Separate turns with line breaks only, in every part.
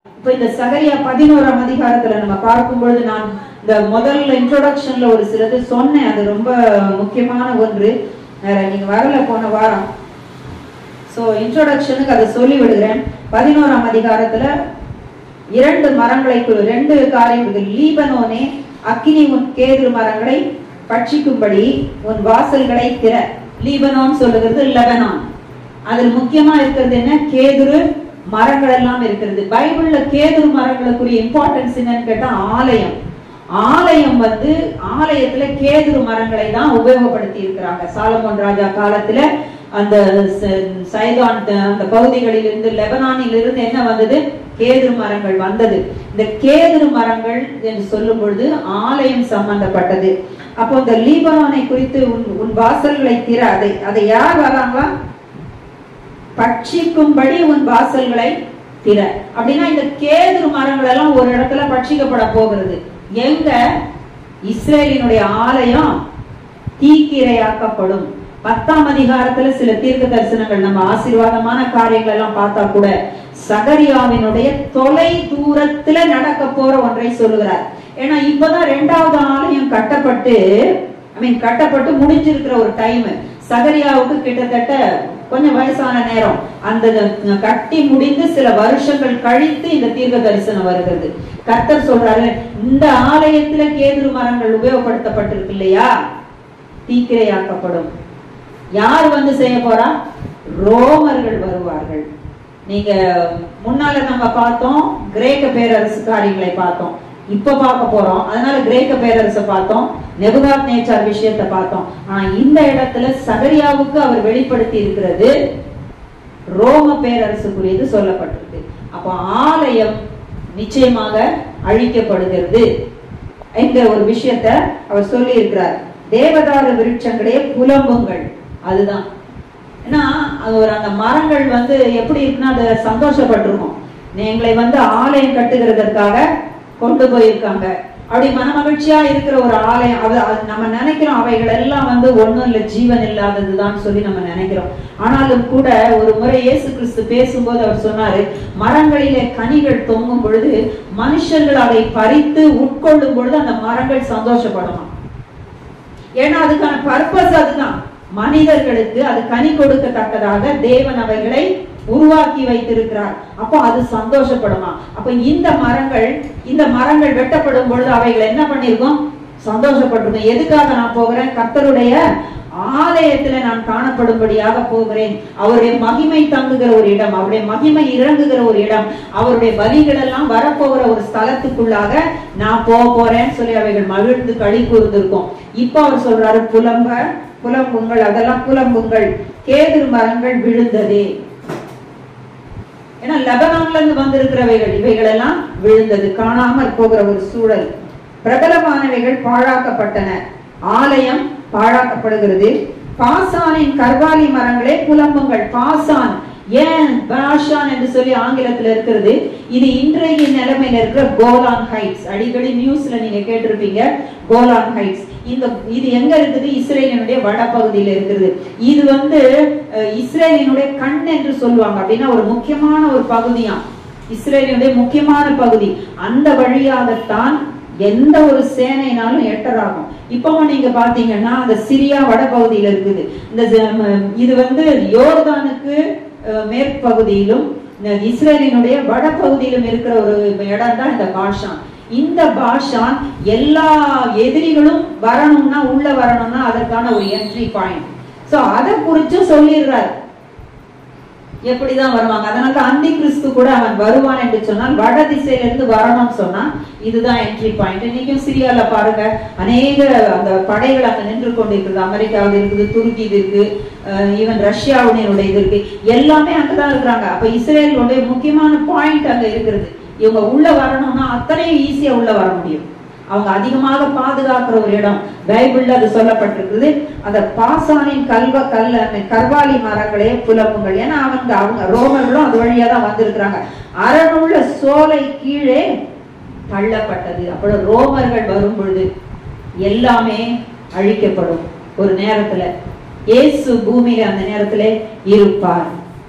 இப்ப இந்த சகரியா பதினோராம் அதிகாரத்துல நம்ம பார்க்கும் பொழுது நான் இந்த முதல்ல இன்ட்ரோடக்ஷன்ல ஒரு சிலது சொன்னேன் அது ரொம்ப முக்கியமான ஒன்று வேற நீங்க வரல போன வாரம் சோ இன்ட்ரோடக்ஷனுக்கு அதை சொல்லி விடுகிறேன் பதினோராம் அதிகாரத்துல இரண்டு மரங்களை குறி- ரெண்டு காரியம் இருக்கு லீபனோனே அக்கினி உன் கேது மரங்களை பட்சிக்கும்படி உன் வாசல்களை திற லீபனோன் சொல்லுகிறது லெபனான் அதில் முக்கியமா இருக்கிறது என்ன கேதுரு மரங்கள் எல்லாம் இருக்கிறது பைபிள்ல கேதுரு மரங்களுக்குரிய இம்பார்ட்டன்ஸ் என்னன்னு கேட்டா ஆலயம் ஆலயம் வந்து ஆலயத்துல கேதுரு மரங்களை தான் உபயோகப்படுத்தி இருக்கிறாங்க சாலமோன் ராஜா காலத்துல அந்த ச- சைதான் த- அந்த பகுதிகளில் இருந்து லெபனானில் இருந்து என்ன வந்தது கேதுரு மரங்கள் வந்தது இந்த கேதுரு மரங்கள் என்று சொல்லும் பொழுது ஆலயம் சம்பந்தப்பட்டது அப்போ இந்த லீபனானை குறித்து உன் உன் வாசல்களை திற அதை அதை யார் வராங்களா பட்சிக்கும்படி உன் வாசல்களை திற அப்படின்னா இந்த கேதுரு மரங்கள் எல்லாம் ஒரு இடத்துல பட்சிக்கப்பட போகிறது எங்க இஸ்ரேலினுடைய ஆலயம் தீக்கிரையாக்கப்படும் பத்தாம் அதிகாரத்துல சில தீர்க்க தரிசனங்கள் நம்ம ஆசீர்வாதமான காரியங்கள் எல்லாம் பார்த்தா கூட சகரியாவினுடைய தொலை தூரத்துல நடக்க போற ஒன்றை சொல்லுகிறார் ஏன்னா இப்பதான் ரெண்டாவது ஆலயம் கட்டப்பட்டு ஐ மீன் கட்டப்பட்டு முடிஞ்சிருக்கிற ஒரு டைம் சகரியாவுக்கு கிட்டத்தட்ட கொஞ்சம் வயசான நேரம் அந்த கட்டி முடிந்து சில வருஷங்கள் கழித்து இந்த தீர்க்க தரிசனம் வருகிறது கர்த்தர் சொல்றாரு இந்த ஆலயத்துல கேதுரு மரங்கள் உபயோகப்படுத்தப்பட்டிருக்கு இல்லையா தீக்கிரையாக்கப்படும் யார் வந்து செய்ய போறா ரோமர்கள் வருவார்கள் நீங்க முன்னால நம்ம பார்த்தோம் கிரேக்க பேரரசு காரியங்களை பார்த்தோம் இப்ப பார்க்க போறோம் அதனால கிரேக்க பேரரசை பார்த்தோம் நெபுகாத் நேச்சார் விஷயத்தை பார்த்தோம் ஆனா இந்த இடத்துல சகரியாவுக்கு அவர் வெளிப்படுத்தி இருக்கிறது ரோம பேரரசுக்குரியது சொல்லப்பட்டிருக்கு அப்ப ஆலயம் நிச்சயமாக அழிக்கப்படுகிறது என்கிற ஒரு விஷயத்த அவர் சொல்லி இருக்கிறார் தேவதாரு விருட்சங்களே புலம்புங்கள் அதுதான் ஏன்னா அது ஒரு அந்த மரங்கள் வந்து எப்படி இருக்குன்னா அது சந்தோஷப்பட்டிருக்கும் எங்களை வந்து ஆலயம் கட்டுகிறதற்காக கொண்டு போயிருக்காங்க அப்படி மனமகிழ்ச்சியா இருக்கிற ஒரு ஆலயம் அது அது நம்ம நினைக்கிறோம் அவைகள் எல்லாம் வந்து ஒண்ணும் இல்ல ஜீவன் இல்லாததுதான் சொல்லி நம்ம நினைக்கிறோம் ஆனாலும் கூட ஒரு முறை இயேசு கிறிஸ்து பேசும்போது அவர் சொன்னாரு மரங்களிலே கனிகள் தொங்கும் பொழுது மனுஷர்கள் அதை பறித்து உட்கொள்ளும் பொழுது அந்த மரங்கள் சந்தோஷப்படுமா ஏன்னா அதுக்கான பர்பஸ் அதுதான் மனிதர்களுக்கு அது கனி கொடுக்கத்தக்கதாக தேவன் அவைகளை உருவாக்கி வைத்திருக்கிறார் அப்போ அது சந்தோஷப்படுமா அப்ப இந்த மரங்கள் இந்த மரங்கள் வெட்டப்படும் பொழுது அவைகள் என்ன பண்ணிருக்கோம் சந்தோஷப்பட்டிருக்கோம் எதுக்காக நான் போகிறேன் கர்த்தருடைய ஆலயத்துல நான் காணப்படும்படியாக போகிறேன் அவருடைய மகிமை தங்குகிற ஒரு இடம் அவருடைய மகிமை இறங்குகிற ஒரு இடம் அவருடைய பலிகள் எல்லாம் வரப்போகிற ஒரு ஸ்தலத்துக்குள்ளாக நான் போக போறேன்னு சொல்லி அவைகள் மகிழ்ந்து களி கூர்ந்திருக்கும் இப்ப அவர் சொல்றாரு புலம்ப புலம்புங்கள் அதெல்லாம் புலம்புங்கள் கேதுரு மரங்கள் விழுந்ததே ஏன்னா லெபனான்ல இருந்து வந்திருக்கிறவைகள் இவைகள் எல்லாம் விழுந்தது காணாமற் போகிற ஒரு சூழல் பிரபலமானவைகள் பாழாக்கப்பட்டன ஆலயம் பாழாக்கப்படுகிறது பாசானின் கர்வாலி மரங்களே புலம்புங்கள் பாசான் ஏன் பாஷான் என்று சொல்லி ஆங்கிலத்துல இருக்கிறது இது இன்றைய நிலைமையில இருக்கிற கோலான் ஹைட்ஸ் அடிக்கடி நியூஸ்ல நீங்க கேட்டிருப்பீங்க கோலான் ஹைட்ஸ் இந்த இது எங்க இருக்குது இஸ்ரேலினுடைய வடபகுதியில இருக்குது இது வந்து அஹ், இஸ்ரேலினுடைய கண் என்று சொல்லுவாங்க அப்படின்னா ஒரு முக்கியமான ஒரு பகுதியாம் இஸ்ரேலினுடைய முக்கியமான பகுதி அந்த வழியாகத்தான் எந்த ஒரு சேனைனாலும் எட்டர் ஆகும் இப்பவும் நீங்க பாத்தீங்கன்னா அந்த சிரியா வடபகுதியில இருக்குது இந்த ஜ- இது வந்து யோர்தானுக்கு அஹ், மேற்பகுதியிலும் இந்த இஸ்ரேலினுடைய வடபகுதியிலும் இருக்கிற ஒரு இடம் தான் இந்த பாஷான் இந்த பாஷான் எல்லா எதிரிகளும் வரணும்னா உள்ள வரணும்னா அதற்கான ஒரு என்ட்ரி பாயிண்ட் சோ அதை குறிச்சு சொல்லிடுறாரு எப்படிதான் வருவாங்க அதனால அந்தி கிறிஸ்து கூட அவன் வருவான் என்று சொன்னால் வட திசையில இருந்து வரணும்னு சொன்னா இதுதான் என்ட்ரி பாயிண்ட் இன்னைக்கும் சிரியால பாருங்க அநேக அந்த படைகள் அங்க நின்று கொண்டிருக்குது அமெரிக்காவில் இருக்குது துருக்கி இது இருக்கு ஈவன் ரஷ்யாவுடைய இது இருக்கு எல்லாமே அங்கதான் இருக்கிறாங்க அப்ப இஸ்ரேலுடைய முக்கியமான பாயிண்ட் அங்க இருக்கிறது இவங்க உள்ள வரணும்னா அத்தனையும் ஈஸியா உள்ள வர முடியும் அவங்க அதிகமாக பாதுகாக்கிற ஒரு இடம் பைபிள்ல அது சொல்லப்பட்டிருக்குது அந்த பாசானின் கல்வ கல்ல கர்வாலி மரங்களே புலம்புங்கள் ஏன்னா அவங்க அவங்க ரோமர்களும் அது வழியா தான் வந்திருக்கிறாங்க அரணுள்ள சோலை கீழே தள்ளப்பட்டது அப்படி ரோமர்கள் வரும் பொழுது எல்லாமே அழிக்கப்படும் ஒரு நேரத்துல இயேசு பூமியில அந்த நேரத்துல இருப்பார்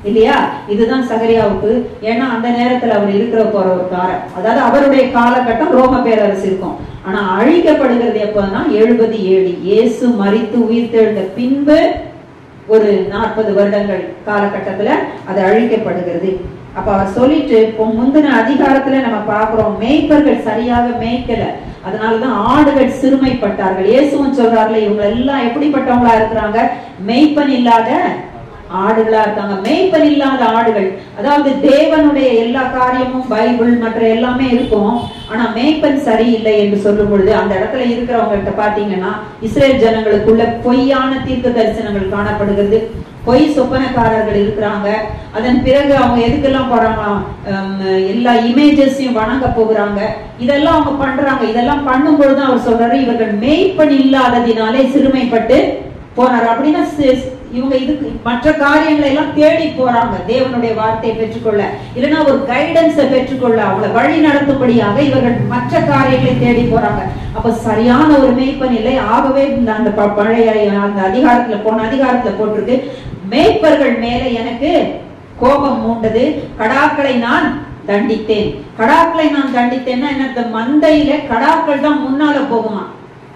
இல்லையா இதுதான் சகரியாவுக்கு ஏன்னா அந்த நேரத்துல அவர் இருக்கிற போற ஒரு காரம் அதாவது அவருடைய காலகட்டம் ரோம பேரரசு இருக்கும் ஆனா அழிக்கப்படுகிறது எப்பன்னா எழுபது ஏழு இயேசு மரித்து உயிர்த்தெழுந்த பின்பு ஒரு நாற்பது வருடங்கள் காலகட்டத்துல அது அழிக்கப்படுகிறது அப்ப அவர் சொல்லிட்டு இப்போ முந்தின அதிகாரத்துல நம்ம பார்க்கிறோம் மேய்ப்பர்கள் சரியாக மேய்க்கல அதனாலதான் ஆடுகள் சிறுமைப்பட்டார்கள் இயேசுவும் சொல்றாருல இவங்க எல்லாம் எப்படிப்பட்டவங்களா இருக்கிறாங்க மேய்ப்பன் இல்லாத ஆடுகளா இருக்காங்க மேய்ப்பன் இல்லாத ஆடுகள் அதாவது தேவனுடைய எல்லா காரியமும் பைபிள் மற்ற எல்லாமே இருக்கும் ஆனா மேய்ப்பன் சரியில்லை என்று சொல்லும் பொழுது அந்த இடத்துல இருக்கிறவங்கள்ட்ட பாத்தீங்கன்னா இஸ்ரேல் ஜனங்களுக்குள்ள பொய்யான தீர்க்க தரிசனங்கள் காணப்படுகிறது பொய் சொப்பனக்காரர்கள் இருக்கிறாங்க அதன் பிறகு அவங்க எதுக்கெல்லாம் போறாங்களாம் ஹம், எல்லா இமேஜஸையும் வணங்க போகிறாங்க இதெல்லாம் அவங்க பண்றாங்க இதெல்லாம் பண்ணும் பொழுது அவர் சொல்றாரு இவர்கள் மேய்ப்பன் இல்லாததினாலே சிறுமைப்பட்டு போனார் அப்படின்னா சி- இவங்க இதுக்கு மற்ற காரியங்களை எல்லாம் தேடி போறாங்க தேவனுடைய வார்த்தையை பெற்றுக்கொள்ள இல்லைன்னா ஒரு கைடன்ஸை பெற்றுக்கொள்ள அவங்கள வழி நடத்தும்படியாக இவர்கள் மற்ற காரியங்களை தேடி போறாங்க அப்ப சரியான ஒரு மேய்ப்பன் இல்லை ஆகவே இந்த அந்த ப- பழைய அந்த அதிகாரத்துல போன அதிகாரத்துல போட்டிருக்கு மேய்ப்பர்கள் மேல எனக்கு கோபம் மூண்டது கடாக்களை நான் தண்டித்தேன் கடாக்களை நான் தண்டித்தேன்னா என்ன இந்த மந்தையில கடாக்கள் தான் முன்னால போகுமா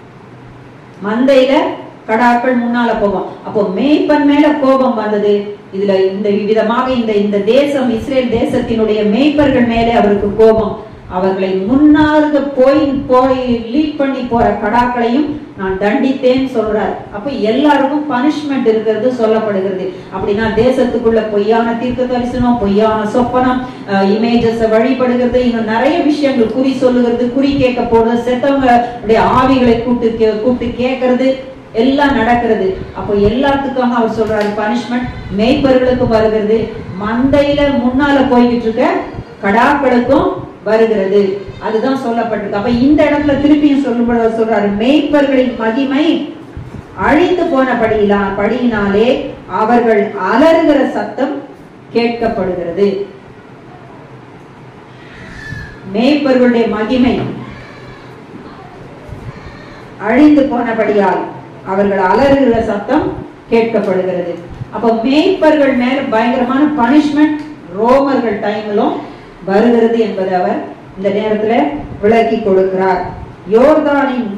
மந்தையில கடாக்கள் முன்னால போகும் அப்போ மேய்ப்பன் மேல கோபம் வந்தது இதுல இந்த விதமாக இந்த இந்த தேசம் இஸ்ரேல் தேசத்தினுடைய மேய்ப்பர்கள் மேலே அவருக்கு கோபம் அவர்களை முன்னாக போய் போய் லீட் பண்ணி போற கடாக்களையும் நான் தண்டித்தேன்னு சொல்றார் அப்ப எல்லாருக்கும் பனிஷ்மெண்ட் இருக்கிறது சொல்லப்படுகிறது அப்படின்னா தேசத்துக்குள்ள பொய்யான தீர்க்க தரிசனம் பொய்யான சொப்பனம் இமேஜஸ் வழிபடுகிறது இன்னும் நிறைய விஷயங்கள் குறி சொல்லுகிறது குறி கேட்க போறது செத்தவங்களுடைய ஆவிகளை கூப்பிட்டு கே- கூப்பிட்டு கேட்கறது எல்லாம் நடக்கிறது அப்போ எல்லாத்துக்காக அவர் சொல்றாரு பனிஷ்மெண்ட் மேய்ப்பர்களுக்கும் வருகிறது மந்தையில முன்னால போய்கிட்டு இருக்க கடாக்களுக்கும் வருகிறது அதுதான் சொல்லப்பட்டிருக்கு அப்ப இந்த இடத்துல திருப்பியும் சொல்லும்போது அவர் சொல்றாரு மேய்ப்பர்களின் மகிமை அழிந்து போனபடியிலா படியினாலே அவர்கள் அலறுகிற சத்தம் கேட்கப்படுகிறது மேய்ப்பர்களுடைய மகிமை அழிந்து போனபடியால் அவர்கள் அலறுகிற சத்தம் கேட்கப்படுகிறது அப்ப மேய்ப்பர்கள் மேல பயங்கரமான பனிஷ்மெண்ட் ரோமர்கள் டைம்லும் வருகிறது என்பதை அவர் இந்த நேரத்துல விளக்கி கொடுக்கிறார் யோர்தானின்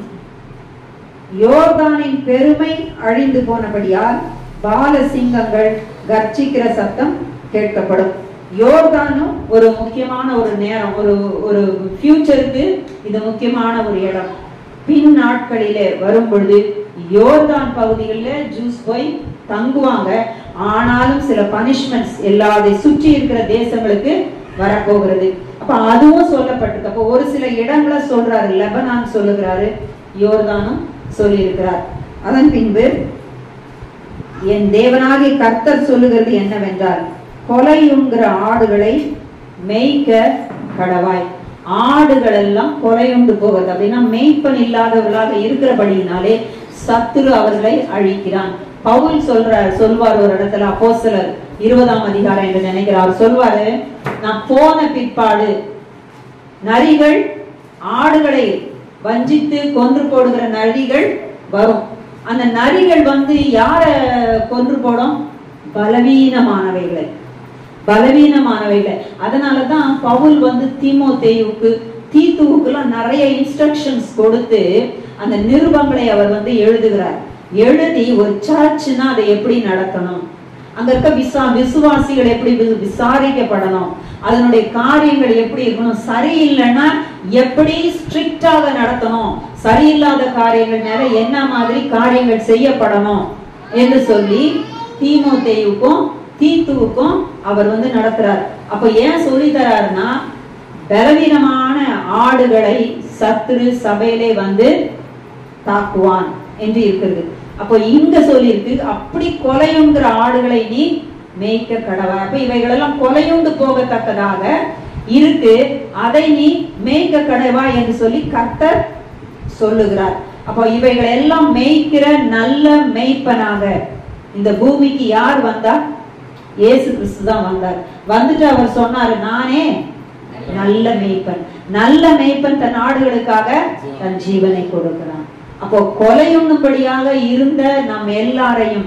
யோர்தானின் பெருமை அழிந்து போனபடியால் பாலசிங்கங்கள் கர்ச்சிக்கிற சத்தம் கேட்கப்படும் யோர்தானும் ஒரு முக்கியமான ஒரு நேரம் ஒரு ஒரு ஃபியூச்சருக்கு இது முக்கியமான ஒரு இடம் பின் நாட்களிலே வரும் பொழுது யோர்தான் பகுதிகளில் ஜூஸ் போய் தங்குவாங்க ஆனாலும் சில பனிஷ்மெண்ட்ஸ் எல்லாதை சுற்றி இருக்கிற தேசங்களுக்கு வரப்போகிறது அப்ப அதுவும் சொல்லப்பட்டிருக்கு அப்போ ஒரு சில இடங்களை சொல்றாரு லெபனான் சொல்லுகிறாரு யோர்தானும் சொல்லி இருக்கிறார் அதன் பின்பு என் தேவனாகிய கர்த்தர் சொல்லுகிறது என்னவென்றால் கொலையுங்கிற ஆடுகளை மேய்க்க கடவாய் ஆடுகள் எல்லாம் கொலையுண்டு போவது அப்படின்னா மேய்ப்பன் இல்லாதவர்களாக இருக்கிறபடியினாலே சத்துரு அவர்களை அழிக்கிறான் பவுல் சொல்ற சொல்வார் ஒரு இடத்துல அப்போஸ்தலர் இருபதாம் அதிகாரம் என்று நினைக்கிறார் அவர் சொல்வாரு நான் போன பிற்பாடு நரிகள் ஆடுகளை வஞ்சித்து கொன்று போடுகிற நரிகள் வரும் அந்த நரிகள் வந்து யார கொன்று போடும் பலவீனமானவைகளை பலவீனமானவைகளை அதனாலதான் பவுல் வந்து தீமோத்தேயுவுக்கு தீத்துவுக்குலாம் நிறைய இன்ஸ்ட்ரக்ஷன்ஸ் கொடுத்து அந்த நிருபங்களை அவர் வந்து எழுதுகிறார் எழுதி ஒரு சர்ச்னா அதை எப்படி நடத்தணும் அங்க இருக்க விசா விசுவாசிகள் எப்படி வி- விசாரிக்கப்படணும் அதனுடைய காரியங்கள் எப்படி இருக்கணும் சரியில்லைன்னா எப்படி ஸ்ட்ரிக்டாக நடத்தணும் சரியில்லாத காரியங்கள் மேல என்ன மாதிரி காரியங்கள் செய்யப்படணும் என்று சொல்லி தீமோத்தேயுக்கும் தீத்துவுக்கும் அவர் வந்து நடத்துறார் அப்ப ஏன் சொல்லி தராருன்னா பலவீனமான ஆடுகளை சத்துரு சபையிலே வந்து தாக்குவான் என்று இருக்கிறது அப்போ இங்க சொல்லியிருக்கு அப்படி கொலையுங்கிற ஆடுகளை நீ மேய்க்க கடவா அப்ப இவைகளெல்லாம் கொலையுண்டு போகத்தக்கதாக இருக்கு அதை நீ மேய்க்க கடவா என்று சொல்லி கர்த்தர் சொல்லுகிறார் அப்போ இவைகளை எல்லாம் மேய்க்கிற நல்ல மேய்ப்பனாக இந்த பூமிக்கு யார் வந்தா இயேசு கிறிஸ்து தான் வந்தார் வந்துட்டு அவர் சொன்னாரு நானே நல்ல மேய்ப்பன் நல்ல மேய்ப்பன் தன் ஆடுகளுக்காக தன் ஜீவனை கொடுக்கிறான் அப்போ கொலையுண்ணும்படியாக இருந்த நம் எல்லாரையும்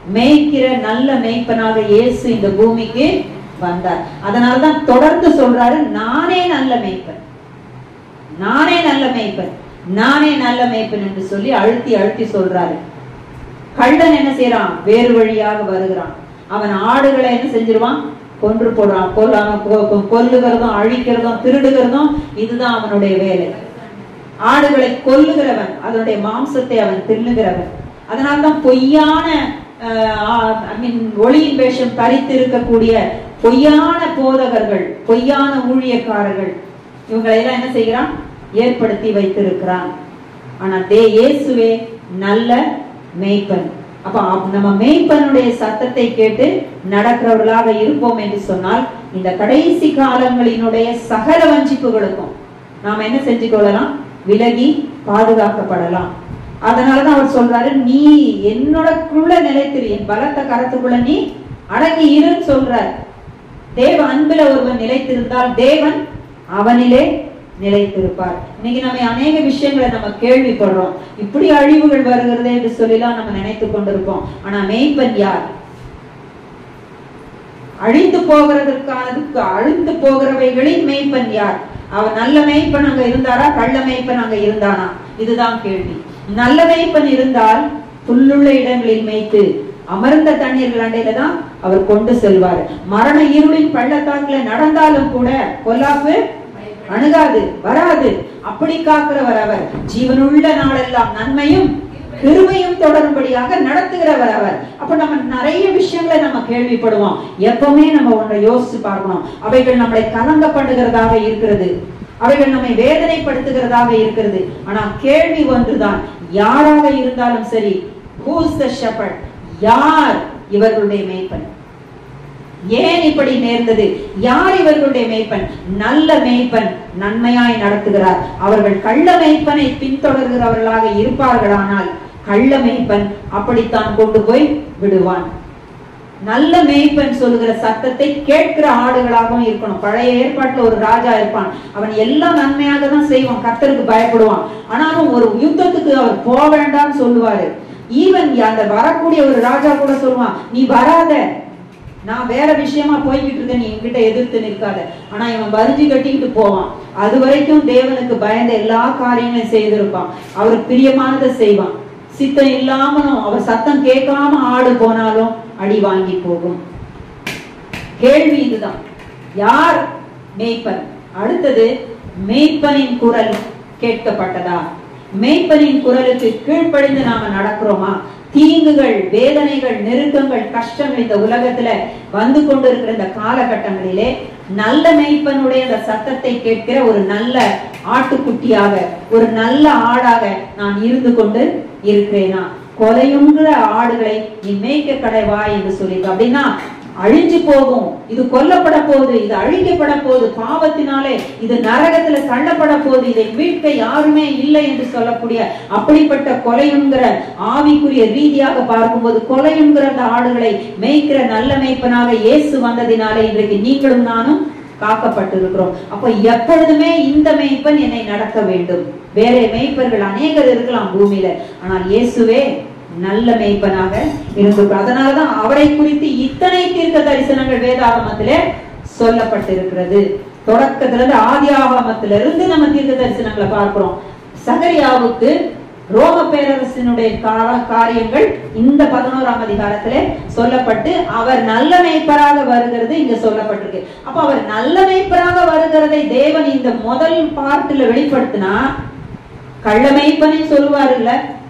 மேய்க்கிற நல்ல மேய்ப்பனாக இயேசு இந்த பூமிக்கு வந்தார் அதனாலதான் தொடர்ந்து சொல்றாரு நானே நல்ல மேய்ப்பன் நானே நல்ல மேய்ப்பன் நானே நல்ல மேய்ப்பன் என்று சொல்லி அழுத்தி அழுத்தி சொல்றாரு கள்ளன் என்ன செய்யறான் வேறு வழியாக வருகிறான் அவன் ஆடுகளை என்ன செஞ்சிருவான் கொன்று போடுறான் கொல் அவன் கொ- கொ- கொல்லுகிறதும் அழிக்கிறதும் திருடுகிறதும் இதுதான் அவனுடைய வேலை ஆடுகளை கொல்லுகிறவன் அதனுடைய மாம்சத்தை அவன் தின்னுகிறவன் அதனால்தான் பொய்யான ஐ மீன் ஒளியின் வேஷம் தரித்து இருக்கக்கூடிய பொய்யான போதகர்கள் பொய்யான ஊழியக்காரர்கள் இவங்களை எல்லாம் என்ன செய்கிறான் ஏற்படுத்தி வைத்திருக்கிறான் ஆனா தே இயேசுவே நல்ல மேய்ப்பன் அப்ப அவ- நம்ம மேய்ப்பனுடைய சத்தத்தை கேட்டு நடக்கிறவர்களாக இருப்போம் என்று சொன்னால் இந்த கடைசி காலங்களினுடைய சகல வஞ்சிப்புகளுக்கும் நாம் என்ன செஞ்சு கொள்ளலாம் விலகி பாதுகாக்கப்படலாம் அதனாலதான் அவர் சொல்றாரு நீ என்னோடக்குள்ள நிலைத்திரு என் பலத்த கரத்துக்குள்ள நீ அடங்கி இருன்னு சொல்றார் தேவ அன்புல ஒருவன் நிலைத்திருந்தால் தேவன் அவனிலே நிலைத்திருப்பார் இன்னைக்கு நம்ம அநேக விஷயங்களை நம்ம கேள்விப்படுறோம் இப்படி அழிவுகள் வருகிறது என்று சொல்லிலாம் நம்ம நினைத்து கொண்டிருப்போம் ஆனா மேய்ப்பன் யார் அழிந்து போகிறதற்கானதுக்கு அழிந்து போகிறவைகளின் மேய்ப்பன் யார் அவன் நல்ல மேய்ப்பன் அங்க இருந்தாரா கள்ள மேய்ப்பன் அங்க இருந்தானா இதுதான் கேள்வி நல்ல மேய்ப்பன் இருந்தால் புல்லுள்ள இடங்களில் மேய்த்து அமர்ந்த தண்ணீர்கள் அண்டையில தான் அவர் கொண்டு செல்வார் மரண இருளின் பள்ளத்தாக்குல நடந்தாலும் கூட பொல்லாப்பு அணுகாது வராது அப்படி காக்கிறவர் அவர் ஜீவனுள்ள நாளெல்லாம் நன்மையும் கிருபையும் தொடரும்படியாக நடத்துகிறவர் அவர் அப்ப நம்ம நிறைய விஷயங்களை நம்ம கேள்விப்படுவோம் எப்பவுமே நம்ம ஒன்றை யோசிச்சு பார்க்கணும் அவைகள் நம்மளை கலங்க பண்ணுகிறதாக இருக்கிறது அவைகள் நம்மை வேதனைப்படுத்துகிறதாக இருக்கிறது ஆனா கேள்வி ஒன்றுதான் யாராக இருந்தாலும் சரி ஹூஸ் த ஷெப்பர்ட் யார் இவர்களுடைய மேய்ப்பன் ஏன் இப்படி நேர்ந்தது யார் இவர்களுடைய மேய்ப்பன் நல்ல மேய்ப்பன் நன்மையாய் நடத்துகிறார் அவர்கள் கள்ள மேய்ப்பனை பின்தொடர்கிறவர்களாக இருப்பார்களானால் கள்ள மேய்ப்பன் அப்படித்தான் கொண்டு போய் விடுவான் நல்ல மேய்ப்பன் சொல்லுகிற சத்தத்தை கேட்கிற ஆடுகளாகவும் இருக்கணும் பழைய ஏற்பாட்டுல ஒரு ராஜா இருப்பான் அவன் எல்லாம் நன்மையாக தான் செய்வான் கர்த்தருக்கு பயப்படுவான் ஆனாலும் ஒரு யுத்தத்துக்கு அவர் போக வேண்டாம்னு சொல்லுவாரு ஈவன் அந்த வரக்கூடிய ஒரு ராஜா கூட சொல்லுவான் நீ வராத நான் வேற விஷயமா போய்கிட்டு இருக்கேன் நீ என்கிட்ட எதிர்த்து நிற்காத ஆனா இவன் வரிஞ்சு கட்டிக்கிட்டு போவான் அது வரைக்கும் தேவனுக்கு பயந்த எல்லா காரியங்களையும் செய்திருப்பான் அவருக்கு பிரியமானதை செய்வான் சித்தம் இல்லாமலும் அவர் சத்தம் கேட்காம ஆடு போனாலும் அடி வாங்கி போகும் கேள்வி இதுதான் யார் மேய்ப்பன் அடுத்தது மேய்ப்பனின் குரல் கேட்கப்பட்டதா மேய்ப்பனின் குரலுக்கு கீழ்ப்படிந்து நாம நடக்கிறோமா தீங்குகள் வேதனைகள் நெருக்கங்கள் கஷ்டங்கள் இந்த உலகத்துல வந்து கொண்டிருக்கிற இந்த காலகட்டங்களிலே நல்ல மேய்ப்பனுடைய அந்த சத்தத்தை கேட்கிற ஒரு நல்ல ஆட்டுக்குட்டியாக ஒரு நல்ல ஆடாக நான் இருந்து கொண்டு இருக்கிறேனா கொலையுங்கிற ஆடுகளை நீ மேய்க்க கடைவா என்று சொல்லியிருக்கு அப்படின்னா அழிஞ்சு போகும் இது கொல்லப்பட போகுது இது அழிக்கப்பட போகுது பாவத்தினாலே இது நரகத்துல தள்ளப்பட போகுது இதை மீட்க யாருமே இல்லை என்று சொல்லக்கூடிய அப்படிப்பட்ட கொலையுங்கிற ஆவிக்குரிய ரீதியாக பார்க்கும்போது கொலையுங்கிற அந்த ஆடுகளை மேய்க்கிற நல்ல மேய்ப்பனாக இயேசு வந்ததினாலே இன்றைக்கு நீங்களும் நானும் காக்கப்பட்டிருக்கிறோம் அப்ப எப்பொழுதுமே இந்த மேய்ப்பன் என்னை நடக்க வேண்டும் வேற மேய்ப்பர்கள் அநேகர் இருக்கலாம் பூமியில ஆனால் இயேசுவே நல்ல மேய்ப்பனாக இருந்து அதனாலதான் அவரை குறித்து இத்தனை தீர்க்க தரிசனங்கள் வேதாகமத்திலே சொல்லப்பட்டிருக்கிறது தொடக்கத்திலிருந்து ஆதி ஆகமத்திலிருந்து நம்ம தீர்க்க தரிசனங்களை பார்க்கிறோம் சகரியாவுக்கு ரோம பேரரசினுடைய கார- காரியங்கள் இந்த பதினோராம் அதிகாரத்திலே சொல்லப்பட்டு அவர் நல்ல மேய்ப்பராக வருகிறது இங்க சொல்லப்பட்டிருக்கு அப்ப அவர் நல்ல மேய்ப்பராக வருகிறதை தேவன் இந்த முதல் பார்ட்டில் வெளிப்படுத்தினா கள்ள மேய்ப்பனை சொல்லுவாருல்ல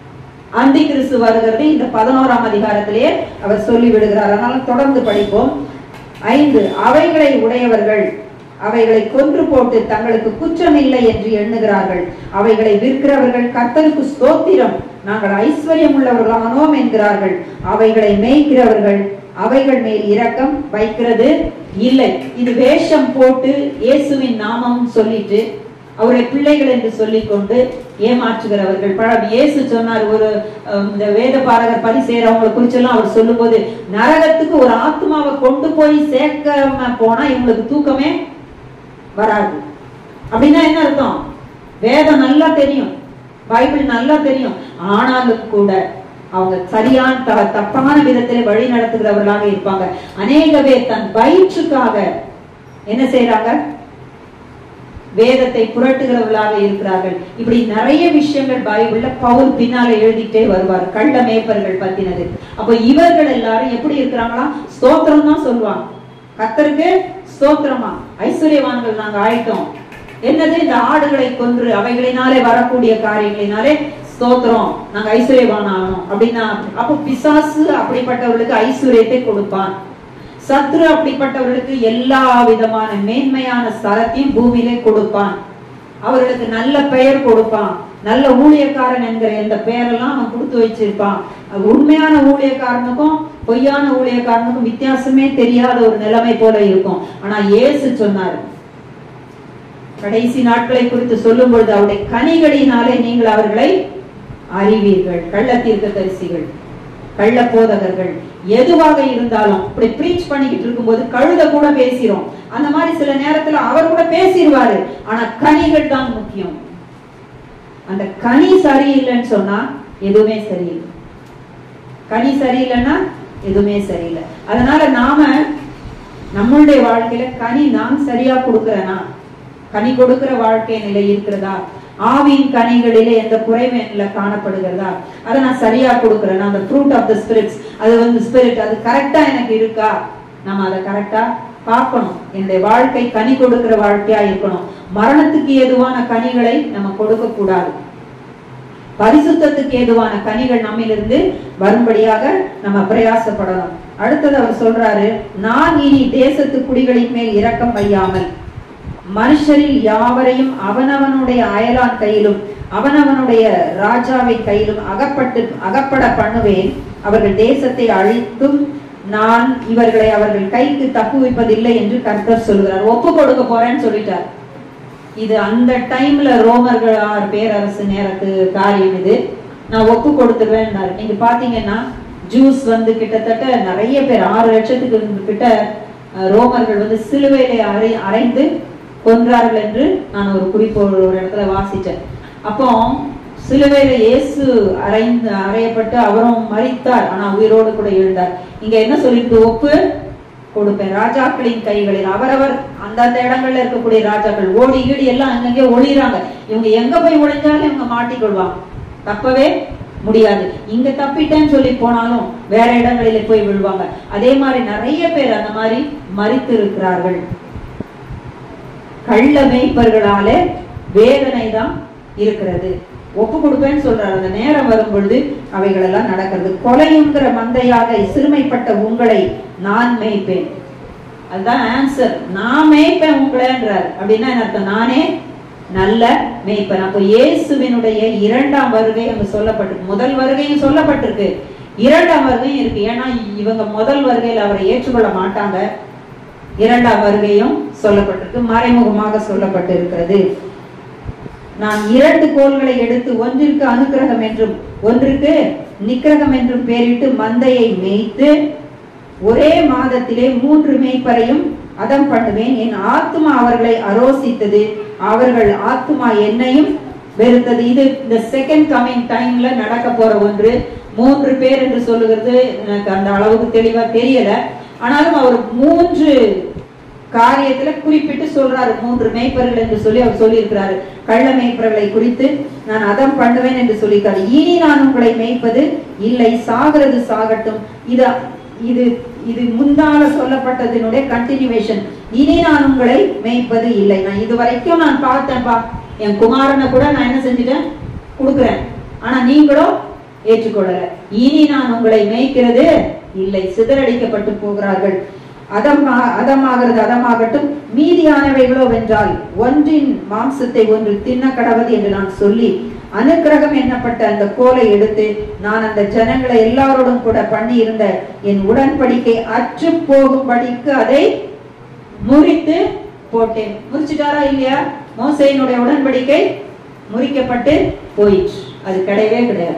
அந்தி கிறிஸ்து வருகிறது இந்த பதினோராம் அதிகாரத்திலேயே அவர் சொல்லி விடுகிறார் அதனால தொடர்ந்து படிப்போம் ஐந்து அவைகளை உடையவர்கள் அவைகளை கொன்று போட்டு தங்களுக்கு குற்றம் இல்லை என்று எண்ணுகிறார்கள் அவைகளை விற்கிறவர்கள் கர்த்தருக்கு ஸ்தோத்திரம் நாங்கள் ஐஸ்வர்யம் உள்ளவர்களானோம் என்கிறார்கள் அவைகளை மேய்க்கிறவர்கள் அவைகள் மேல் இரக்கம் வைக்கிறது இல்லை இது வேஷம் போட்டு இயேசுவின் நாமம் சொல்லிட்டு அவரை பிள்ளைகள் என்று சொல்லிக்கொண்டு ஏமாற்றுகிறவர்கள் பழம் இயேசு சொன்னார் ஒரு அஹ், இந்த வேத பாரகர் பரிசேரவங்களை குறிச்செல்லாம் அவர் சொல்லும்போது நரகத்துக்கு ஒரு ஆத்மாவை கொண்டு போய் சேர்க்காம போனா இவங்களுக்கு தூக்கமே வராது அப்படின்னா என்ன அர்த்தம் வேதம் நல்லா தெரியும் பைபிள் நல்லா தெரியும் ஆனாலும் கூட அவங்க சரியான த- தப்பான விதத்திலே வழி நடத்துகிறவர்களாக இருப்பாங்க அநேக பேர் தன் வயிற்றுக்காக என்ன செய்யறாங்க வேதத்தை புரட்டுகிறவர்களாக இருக்கிறார்கள் இப்படி நிறைய விஷயங்கள் பைபிள்ல பவுல் பின்னால எழுதிட்டே வருவார் கள்ள மேய்ப்பர்கள் பத்தினது அப்ப இவர்கள் எல்லாரும் எப்படி இருக்கிறாங்களா ஸ்தோத்திரம் தான் சொல்லுவாங்க கத்தருக்கு ஸ்தோத்திரமா ஐஸ்வர்யவான்கள் நாங்க ஆயிட்டோம் என்னது இந்த ஆடுகளை கொன்று அவைகளினாலே வரக்கூடிய காரியங்களினாலே ஸ்தோத்திரம் நாங்க ஐஸ்வர்யவான் ஆகணும் அப்படின்னா அப்போ பிசாசு அப்படிப்பட்டவர்களுக்கு ஐஸ்வர்யத்தை கொடுப்பான் சத்ரு அப்படிப்பட்டவர்களுக்கு எல்லா விதமான மேன்மையான ஸ்தலத்தையும் பூமியிலே கொடுப்பான் அவர்களுக்கு நல்ல பெயர் கொடுப்பான் நல்ல ஊழியக்காரன் என்கிற இந்த பெயரெல்லாம் அவன் கொடுத்து வச்சிருப்பான் அது உண்மையான ஊழியக்காரனுக்கும் பொய்யான ஊழியக்காரனுக்கும் வித்தியாசமே தெரியாத ஒரு நிலைமை போல இருக்கும் ஆனா இயேசு சொன்னார் கடைசி நாட்களை குறித்து சொல்லும் பொழுது அவருடைய கனிகளினாலே நீங்கள் அவர்களை அறிவீர்கள் கள்ள தீர்க்கதரிசிகள் கள்ள போதகர்கள் எதுவாக இருந்தாலும் இப்படி ப்ரீச் பண்ணிக்கிட்டு இருக்கும்போது கழுத கூட பேசிரும் அந்த மாதிரி சில நேரத்துல அவர் கூட பேசிடுவாரு ஆனா கனிகள் தான் முக்கியம் அந்த கனி சரியில்லைன்னு சொன்னா எதுவுமே சரியில்லை கனி சரியில்லைன்னா எதுவுமே சரியில்லை அதனால நாம நம்மளுடைய வாழ்க்கையில கனி நான் சரியா கொடுக்கிறேனா கனி கொடுக்கிற வாழ்க்கை நிலை இருக்கிறதா ஆவியின் கனிகளிலே எந்த குறைவு என்னில காணப்படுகிறதா அதை நான் சரியா கொடுக்கிறேன் அந்த ஃப்ரூட் ஆஃப் த ஸ்பிரிட்ஸ் அது வந்து ஸ்பிரிட் அது கரெக்டா எனக்கு இருக்கா நம்ம அதை கரெக்டா பார்க்கணும் என்னுடைய வாழ்க்கை கனி கொடுக்கிற வாழ்க்கையா இருக்கணும் மரணத்துக்கு ஏதுவான கனிகளை நம்ம கொடுக்க கூடாது பரிசுத்தத்துக்கு ஏதுவான கனிகள் நம்மிலிருந்து வரும்படியாக நம்ம பிரயாசப்படணும் அடுத்தது அவர் சொல்றாரு நான் இனி தேசத்து குடிகளின் மேல் இரக்கம் வையாமல் மனுஷரில் யாவரையும் அவனவனுடைய அயலான் கையிலும் அவனவனுடைய ராஜாவின் கையிலும் அகப்பட்டு அகப்பட பண்ணுவேன் அவர்கள் தேசத்தை அழித்தும் நான் இவர்களை அவர்கள் கைக்கு தப்புவிப்பதில்லை என்று கர்த்தர் சொல்கிறார் ஒப்பு கொடுக்க போறேன்னு சொல்லிட்டார் இது அந்த டைம்ல ரோமர்கள் ஆறு பேரரசு நேரத்து காரியம் இது நான் ஒப்பு கொடுத்துருவேன் நீங்க பாத்தீங்கன்னா ஜூஸ் வந்து கிட்டத்தட்ட நிறைய பேர் ஆறு லட்சத்துக்கு கிட்ட அஹ், ரோமர்கள் வந்து சிலுவையிலே அறை அறைந்து கொன்றார்கள் என்று நான் ஒரு குறிப்பு ஒரு ஒரு இடத்துல வாசிச்சேன் அப்போ சிலுவையில இயேசு அறைந்து அறையப்பட்டு அவரும் மரித்தார் ஆனா உயிரோடு கூட எழுந்தார் இங்க என்ன சொல்லிட்டு ஒப்பு கொடுப்பேன் ராஜாக்களின் கைகளில் அவரவர் அந்தந்த இடங்கள்ல இருக்கக்கூடிய ராஜாக்கள் ஓடி ஈடி எல்லாம் அங்கங்கே ஒளிறாங்க இவங்க எங்க போய் ஒளிஞ்சாலும் இவங்க மாட்டிக்கொள்வாங்க தப்பவே முடியாது இங்க தப்பிட்டேன்னு சொல்லி போனாலும் வேற இடங்களில போய் விழுவாங்க அதே மாதிரி நிறைய பேர் அந்த மாதிரி மறித்து இருக்கிறார்கள் கள்ள மேய்ப்பர்களாலே வேதனை தான் இருக்கிறது ஒப்பு கொடுப்பேன்னு சொல்றாரு அந்த நேரம் வரும் பொழுது அவைகள் எல்லாம் நடக்கிறது கொலையுங்கிற மந்தையாக சிறுமைப்பட்ட உங்களை நான் மேய்ப்பேன் அதுதான் ஆன்சர் நான் மேய்ப்பேன் உங்களைன்றார் அப்படின்னா என்ன அர்த்தம் நானே நல்ல மேய்ப்பன் அப்போ இயேசுவினுடைய இரண்டாம் வருகை அங்க சொல்லப்பட்டிருக்கு முதல் வருகையும் சொல்லப்பட்டிருக்கு இரண்டாம் வருகையும் இருக்கு ஏன்னா இவங்க முதல் வருகையில் அவரை ஏற்றுக்கொள்ள மாட்டாங்க இரண்டாம் வருகையும் சொல்லப்பட்டிருக்கு மறைமுகமாக சொல்லப்பட்டிருக்கிறது நான் இரண்டு கோல்களை எடுத்து ஒன்றிற்கு அனுக்கிரகம் என்றும் ஒன்றுக்கு நிக்கிரகம் என்றும் பெயரிட்டு மந்தையை மேய்த்து ஒரே மாதத்திலே மூன்று மேய்ப்பரையும் அதம் பண்ணுவேன் என் ஆத்துமா அவர்களை அரோசித்தது அவர்கள் ஆத்துமா என்னையும் வெறுத்தது இது இந்த செகண்ட் கமிங் டைம்ல நடக்க போற ஒன்று மூன்று பேர் என்று சொல்லுகிறது எனக்கு அந்த அளவுக்கு தெளிவா தெரியல ஆனாலும் அவர் மூன்று காரியத்துல குறிப்பிட்டு சொல்றாரு மூன்று மேய்ப்பர்கள் என்று சொல்லி அவர் சொல்லியிருக்கிறாரு கள்ள மேய்ப்பர்களை குறித்து நான் அதம் பண்ணுவேன் என்று சொல்லியிருக்காரு இனி நான் உங்களை மேய்ப்பது இல்லை சாகிறது சாகட்டும் இது இது இது முந்தால சொல்லப்பட்டதினுடைய கண்டினியூவேஷன் இனி நான் உங்களை மேய்ப்பது இல்லை நான் இது வரைக்கும் நான் பார்த்தேன்ப்பா என் குமாரனை கூட நான் என்ன செஞ்சுட்டேன் கொடுக்குறேன் ஆனா நீங்களோ ஏற்றுக்கொள்ளல இனி நான் உங்களை மேய்க்கிறது இல்லை சிதறடிக்கப்பட்டு போகிறார்கள் அதமா அதமாகிறது அதமாகட்டும் மீதியானவைகளோ வென்றால் ஒன்றின் மாம்சத்தை ஒன்று தின்ன கடவது என்று நான் சொல்லி அனுக்கிரகம் எண்ணப்பட்ட அந்த கோலை எடுத்து நான் அந்த ஜனங்களை எல்லாரோடும் கூட பண்ணி இருந்த என் உடன்படிக்கை அற்று போகும்படிக்கு அதை முறித்து போட்டேன் முறிச்சிட்டாரா இல்லையா மோசையினுடைய உடன்படிக்கை முறிக்கப்பட்டு போயிற்று அது கிடையவே கிடையாது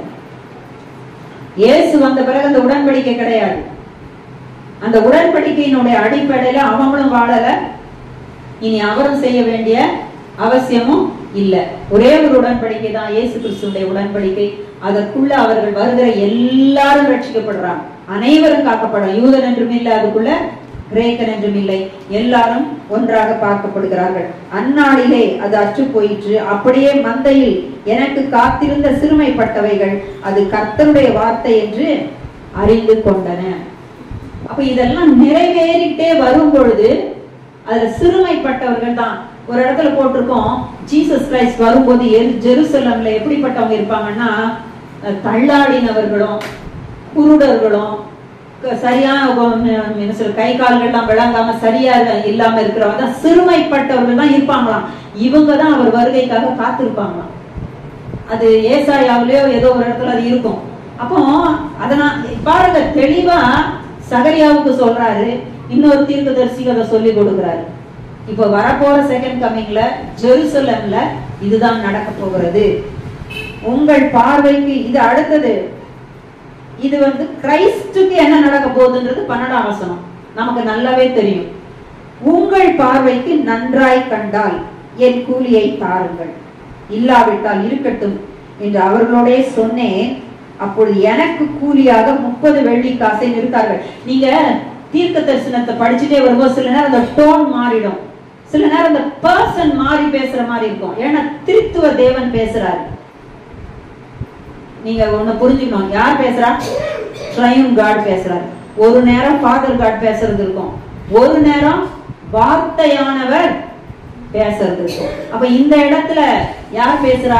இயேசு வந்த பிறகு அந்த உடன்படிக்கை கிடையாது அந்த உடன்படிக்கையினுடைய அடிப்படையில அவங்களும் வாழல இனி அவரும் செய்ய வேண்டிய அவசியமும் இல்ல ஒரே ஒரு உடன்படிக்கை தான் இயேசு கிறிஸ்துடைய உடன்படிக்கை அதற்குள்ள அவர்கள் வருகிற எல்லாரும் ரட்சிக்கப்படுறாங்க அனைவரும் காக்கப்படும் யூதன் என்றும் இல்லை அதுக்குள்ள கிரேக்கன் என்றும் இல்லை எல்லாரும் ஒன்றாக பார்க்கப்படுகிறார்கள் அந்நாளிலே அது அற்று போயிற்று அப்படியே மந்தையில் எனக்கு காத்திருந்த சிறுமைப்பட்டவைகள் அது கர்த்தருடைய வார்த்தை என்று அறிந்து கொண்டன அப்ப இதெல்லாம் நிறைவேறிட்டே வரும் பொழுது அதுல சிறுமைப்பட்டவர்கள் தான் ஒரு இடத்துல போட்டிருக்கோம் ஜீசஸ் கிரைஸ்ட் வரும்போது எரு- ஜெருசலம்ல எப்படிப்பட்டவங்க இருப்பாங்கன்னா அஹ், தள்ளாடினவர்களும் குருடர்களும் க- சரியான உ- என்ன சொல்ற, கை கால்கள்லாம் விளங்காம சரியா இல்ல- இல்லாம இருக்கிறவங்க தான் சிறுமைப்பட்டவர்கள் தான் இருப்பாங்களாம் இவங்க தான் அவர் வருகைக்காக காத்திருப்பாங்களாம் அது ஏசாயாவிலேயோ ஏதோ ஒரு இடத்துல அது இருக்கும் அப்போ அத நான் பாருங்க தெளிவா சகரியாவுக்கு சொல்றாரு இன்னொரு தீர்க்கதரிசிக்கு அதை சொல்லி கொடுக்குறாரு இப்ப வரப்போற செகண்ட் கமிங்ல ஜெருசலம்ல இதுதான் நடக்க போகிறது உங்கள் பார்வைக்கு இது அடுத்தது இது வந்து கிரைஸ்டுக்கு என்ன நடக்க போகுதுன்றது பன்னெண்டாம் வசனம் நமக்கு நல்லாவே தெரியும் உங்கள் பார்வைக்கு நன்றாய் கண்டால் என் கூலியை தாருங்கள் இல்லாவிட்டால் இருக்கட்டும் என்று அவர்களோடே சொன்னேன் அப்பொழுது எனக்கு கூலியாக முப்பது வெள்ளி காசை நிறுத்தார்கள் நீங்க தீர்க்க தரிசனத்தை படிச்சுட்டே வரும்போது சில நேரம் அந்த டோன் மாறிடும் சில நேரம் அந்த பர்சன் மாறி பேசுற மாதிரி இருக்கும் ஏன்னா திருத்துவ தேவன் பேசுறாரு நீங்க ஒண்ணு புரிஞ்சுக்கணும் யார் பேசுறா ட்ரையும் காட் பேசுறாரு ஒரு நேரம் ஃபாதர் காட் பேசுறது இருக்கும் ஒரு நேரம் வார்த்தையானவர் பேசுறது இருக்கும் அப்ப இந்த இடத்துல யார் பேசுறா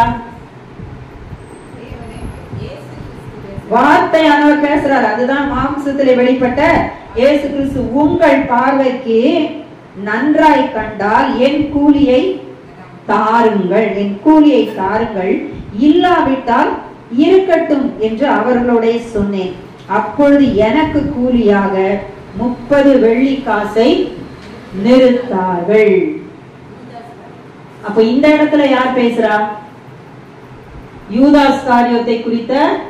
வார்த்தையானவர் பேசுறாரு அதுதான் மாம்சத்திலே வெளிப்பட்ட இயேசு கிறிஸ்து உங்கள் பார்வைக்கு நன்றாய் கண்டால் என் கூலியை தாருங்கள் என் கூலியை தாருங்கள் இல்லாவிட்டால் இருக்கட்டும் என்று அவர்களோட சொன்னேன் அப்பொழுது எனக்கு கூலியாக முப்பது வெள்ளி காசை நிறுத்தார்கள் அப்ப இந்த இடத்துல யார் பேசுறா யூதாஸ் காரியத்தை குறித்த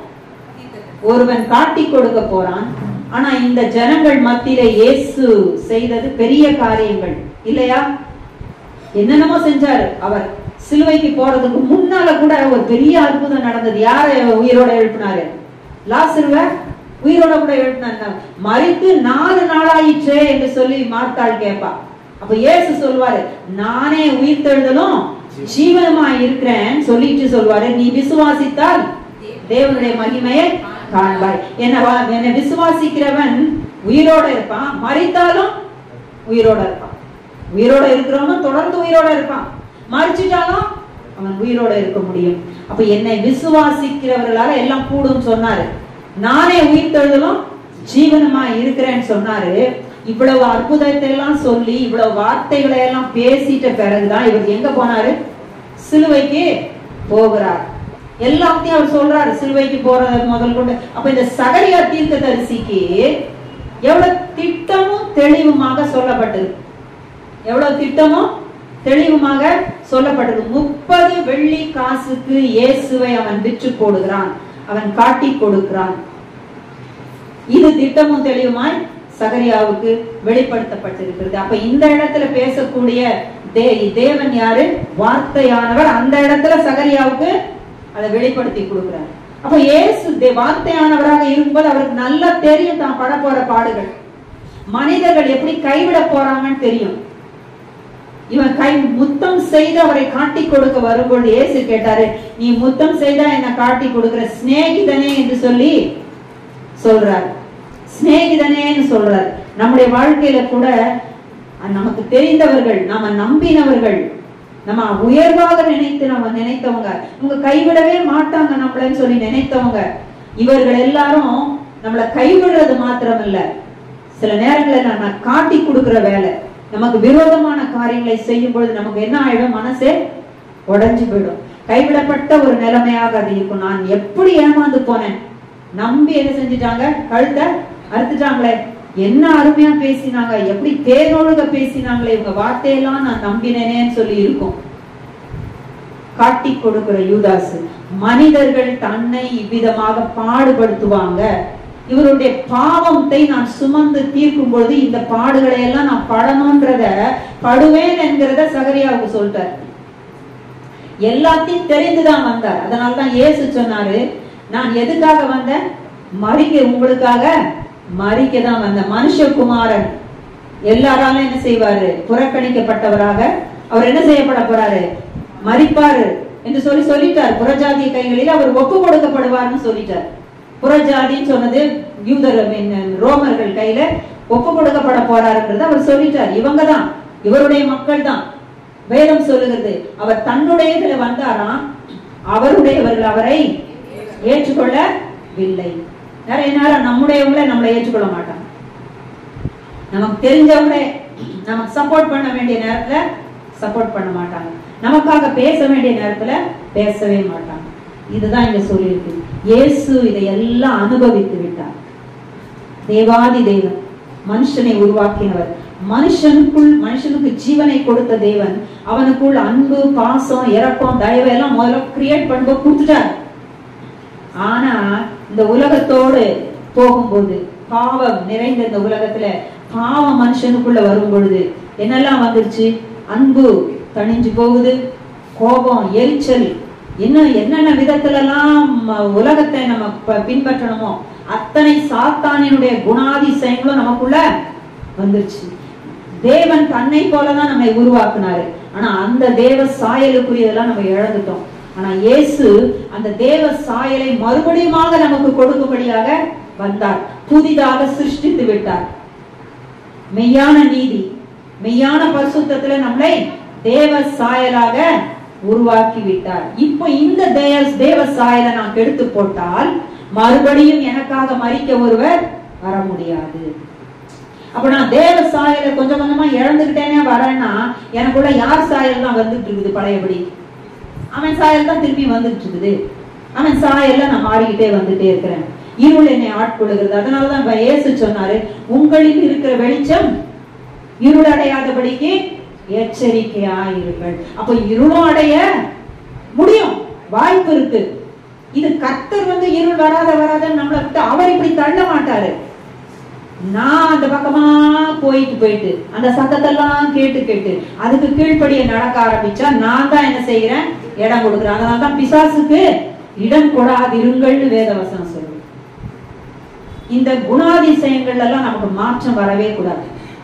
ஒருவன் காட்டி கொடுக்க போறான் ஆனா இந்த ஜனங்கள் மத்தியில இயேசு செய்தது பெரிய காரியங்கள் இல்லையா என்னென்னமோ செஞ்சாரு அவர் சிலுவைக்கு போறதுக்கு முன்னால கூட ஒரு பெரிய அற்புதம் நடந்தது யார உயிரோட எழுப்பினாரு லாசருவ உயிரோட கூட எழுப்பினாங்க மறித்து நாலு நாளாயிற்றே என்று சொல்லி மார்த்தாள் கேட்பா அப்ப இயேசு சொல்வாரு நானே உயிர் தெழுதலும் ஜீவனமா இருக்கிறேன் சொல்லிட்டு சொல்வாரு நீ விசுவாசித்தால் தேவனுடைய மகிமையை காண்பாய் என்ன வா- என்னை விசுவாசிக்கிறவன் உயிரோட இருப்பான் மறித்தாலும் உயிரோட இருப்பான் உயிரோட இருக்கிறவனும் தொடர்ந்து உயிரோட இருப்பான் மறிச்சிட்டாலும் அவன் உயிரோட இருக்க முடியும் அப்ப என்னை விசுவாசிக்கிறவர்களால எல்லாம் கூடும் சொன்னாரு நானே உயிர் தெழுதலும் ஜீவனமா இருக்கிறேன்னு சொன்னாரு இவ்வளவு அற்புதத்தை எல்லாம் சொல்லி இவ்வளவு வார்த்தைகளை எல்லாம் பேசிட்ட பிறகுதான் இவர் எங்க போனாரு சிலுவைக்கு போகிறார் எல்லாத்தையும் அவர் சொல்றாரு சிலுவைக்கு போறது முதல் கொண்டு அப்ப இந்த சகரியா தீர்க்க தரிசிக்கு எவ்வளவு திட்டமும் தெளிவுமாக சொல்லப்பட்டிருக்கு எவ்வளவு திட்டமும் தெளிவுமாக சொல்லப்பட்டது முப்பது வெள்ளி காசுக்கு இயேசுவை அவன் விற்று போடுகிறான் அவன் காட்டி கொடுக்கிறான் இது திட்டமும் தெளிவுமாய் சகரியாவுக்கு வெளிப்படுத்தப்பட்டிருக்கிறது அப்ப இந்த இடத்துல பேசக்கூடிய தே தேவன் யாரு வார்த்தையானவர் அந்த இடத்துல சகரியாவுக்கு அதை வெளிப்படுத்தி கொடுக்கிறார் அப்ப இயேசு தே- வார்த்தையானவராக இருக்கும்போது அவருக்கு நல்லா தெரியும் தான் பட போற பாடுகள் மனிதர்கள் எப்படி கைவிட போறாங்கன்னு தெரியும் இவன் கை முத்தம் செய்து அவரை காட்டி கொடுக்க வரும்பொழுது இயேசு கேட்டாரு நீ முத்தம் செய்தா என்ன காட்டி கொடுக்கிற சிநேகிதனே என்று சொல்லி சொல்றார் சிநேகிதனேன்னு சொல்றார் நம்முடைய வாழ்க்கையில கூட அஹ், நமக்கு தெரிந்தவர்கள் நாம நம்பினவர்கள் நம்ம உயர்வாக நினைத்து நம்ம நினைத்தவங்க இவங்க கைவிடவே மாட்டாங்க நம்மளன்னு சொல்லி நினைத்தவங்க இவர்கள் எல்லாரும் நம்மள கைவிடுறது மாத்திரம் இல்ல சில நேரங்களில் நம்ம காட்டி கொடுக்கிற வேலை நமக்கு விரோதமான காரியங்களை செய்யும் பொழுது நமக்கு என்ன ஆயிடும் மனசே உடைஞ்சு போயிடும் கைவிடப்பட்ட ஒரு நிலைமையாக அது இருக்கும் நான் எப்படி ஏமாந்து போனேன் நம்பி என்ன செஞ்சுட்டாங்க கழுத்தை அறுத்துட்டாங்களே என்ன அருமையா பேசினாங்க எப்படி தேனொழுக பேசினாங்களே இவங்க வார்த்தையெல்லாம் நான் நம்பினேனேன்னு சொல்லி இருக்கும் காட்டி கொடுக்கிற யூதாசு மனிதர்கள் தன்னை இவ்விதமாக பாடுபடுத்துவாங்க இவருடைய பாவத்தை நான் சுமந்து தீர்க்கும் பொழுது இந்த பாடுகளை எல்லாம் நான் படணும்ன்றத படுவேன் என்கிறத சகரியாவுக்கு சொல்லிட்டார் எல்லாத்தையும் தெரிந்துதான் வந்தார் அதனாலதான் இயேசு சொன்னாரு நான் எதுக்காக வந்தேன் மறிக்க உங்களுக்காக மறிக்க தான் வந்தேன் மனுஷகுமாரன் எல்லாராலும் என்ன செய்வாரு புறக்கணிக்கப்பட்டவராக அவர் என்ன செய்யப்பட போறாரு மறிப்பாரு என்று சொல்லி சொல்லிட்டார் புறஜாதிய கைகளில் அவர் ஒப்பு கொடுக்கப்படுவார்னு சொல்லிட்டார் புறஜாதின்னு சொன்னது யூதர் I mean, ரோமர்கள் கையில ஒப்பு கொடுக்கப்பட போறாருன்றது அவர் சொல்லிட்டார் இவங்க தான் இவருடைய மக்கள் தான் வேதம் சொல்லுகிறது அவர் தன்னுடையதுல வந்தாராம் அவருடையவர்கள் அவரை ஏற்றுக்கொள்ளவில்லை நிறைய நேரம் நம்முடையவங்களே நம்மளை ஏற்றுக்கொள்ள மாட்டாங்க நமக்கு தெரிஞ்சவங்களே நமக்கு சப்போர்ட் பண்ண வேண்டிய நேரத்துல சப்போர்ட் பண்ண மாட்டாங்க நமக்காக பேச வேண்டிய நேரத்துல பேசவே மாட்டாங்க இதுதான் இங்க சொல்லியிருக்கு இயேசு இதை எல்லாம் அனுபவித்து விட்டார் தேவாதி தேவன் மனுஷனை உருவாக்கினவர் மனுஷனுக்குள் மனுஷனுக்கு ஜீவனை கொடுத்த தேவன் அவனுக்குள் அன்பு பாசம் இரக்கம் தயவு எல்லாம் முதல்ல கிரியேட் பண்ணும்போது கொடுத்துட்டார் ஆனா இந்த உலகத்தோடு போகும்போது பாவம் நிறைந்த இந்த உலகத்துல பாவம் மனுஷனுக்குள்ள வரும் பொழுது என்னெல்லாம் வந்துருச்சு அன்பு தணிஞ்சு போகுது கோபம் எரிச்சல் இன்னும் என்னென்ன விதத்துல எல்லாம் உலகத்தை நம்ம ப- பின்பற்றணுமோ அத்தனை சாத்தானினுடைய குணாதிசயங்களும் நமக்குள்ள வந்துருச்சு தேவன் தன்னை போலதான் நம்மை உருவாக்குனாரு ஆனா அந்த தேவ சாயலுக்குரியதெல்லாம் நம்ம இழந்துட்டோம் ஆனா இயேசு அந்த தேவ சாயலை மறுபடியுமாக நமக்கு கொடுக்கும்படியாக வந்தார் புதிதாக சிருஷ்டித்து விட்டார் மெய்யான நீதி மெய்யான பரிசுத்தத்துல நம்மளை தேவ சாயலாக உருவாக்கி விட்டார் இப்போ இந்த தேவ தேவ சாயலை நான் கெடுத்து போட்டால் மறுபடியும் எனக்காக மறிக்க ஒருவர் வர முடியாது அப்ப நான் தேவ சாயலை கொஞ்சம் கொஞ்சமா இழந்துகிட்டேனே வரேன்னா எனக்குள்ள யார் சாயல் தான் வந்துட்டு இருக்குது பழையபடி அவன் சாயல் தான் திரும்பி வந்துட்டு இருக்குது அவன் சாயல்ல நான் மாறிக்கிட்டே வந்துட்டே இருக்கிறேன் இருள் என்னை ஆட்கொள்ளுகிறது அதனாலதான் இப்ப இயேசு சொன்னாரு உங்களில் இருக்கிற வெளிச்சம் இருள் அடையாதபடிக்கு எச்சரிக்கையாயிருங்கள் அப்ப இருளும் அடைய முடியும் வாய்ப்பு இருக்கு இது கர்த்தர் வந்து இருள் வராத வராதன்னு நம்மளை விட்டு அவர் இப்படி தள்ள மாட்டாரு நான் அந்த பக்கமா போயிட்டு போயிட்டு அந்த சத்தத்தெல்லாம் கேட்டு கேட்டு அதுக்கு கீழ்ப்படிய நடக்க ஆரம்பிச்சா நான் தான் என்ன செய்கிறேன் இடம் கொடுக்குறேன் அதனால தான் பிசாசுக்கு இடம் கொடாதிருங்கள்னு வேதவசனம் சொல்லுது இந்த குணாதிசயங்கள் எல்லாம் நமக்கு மாற்றம் வரவே கூடாது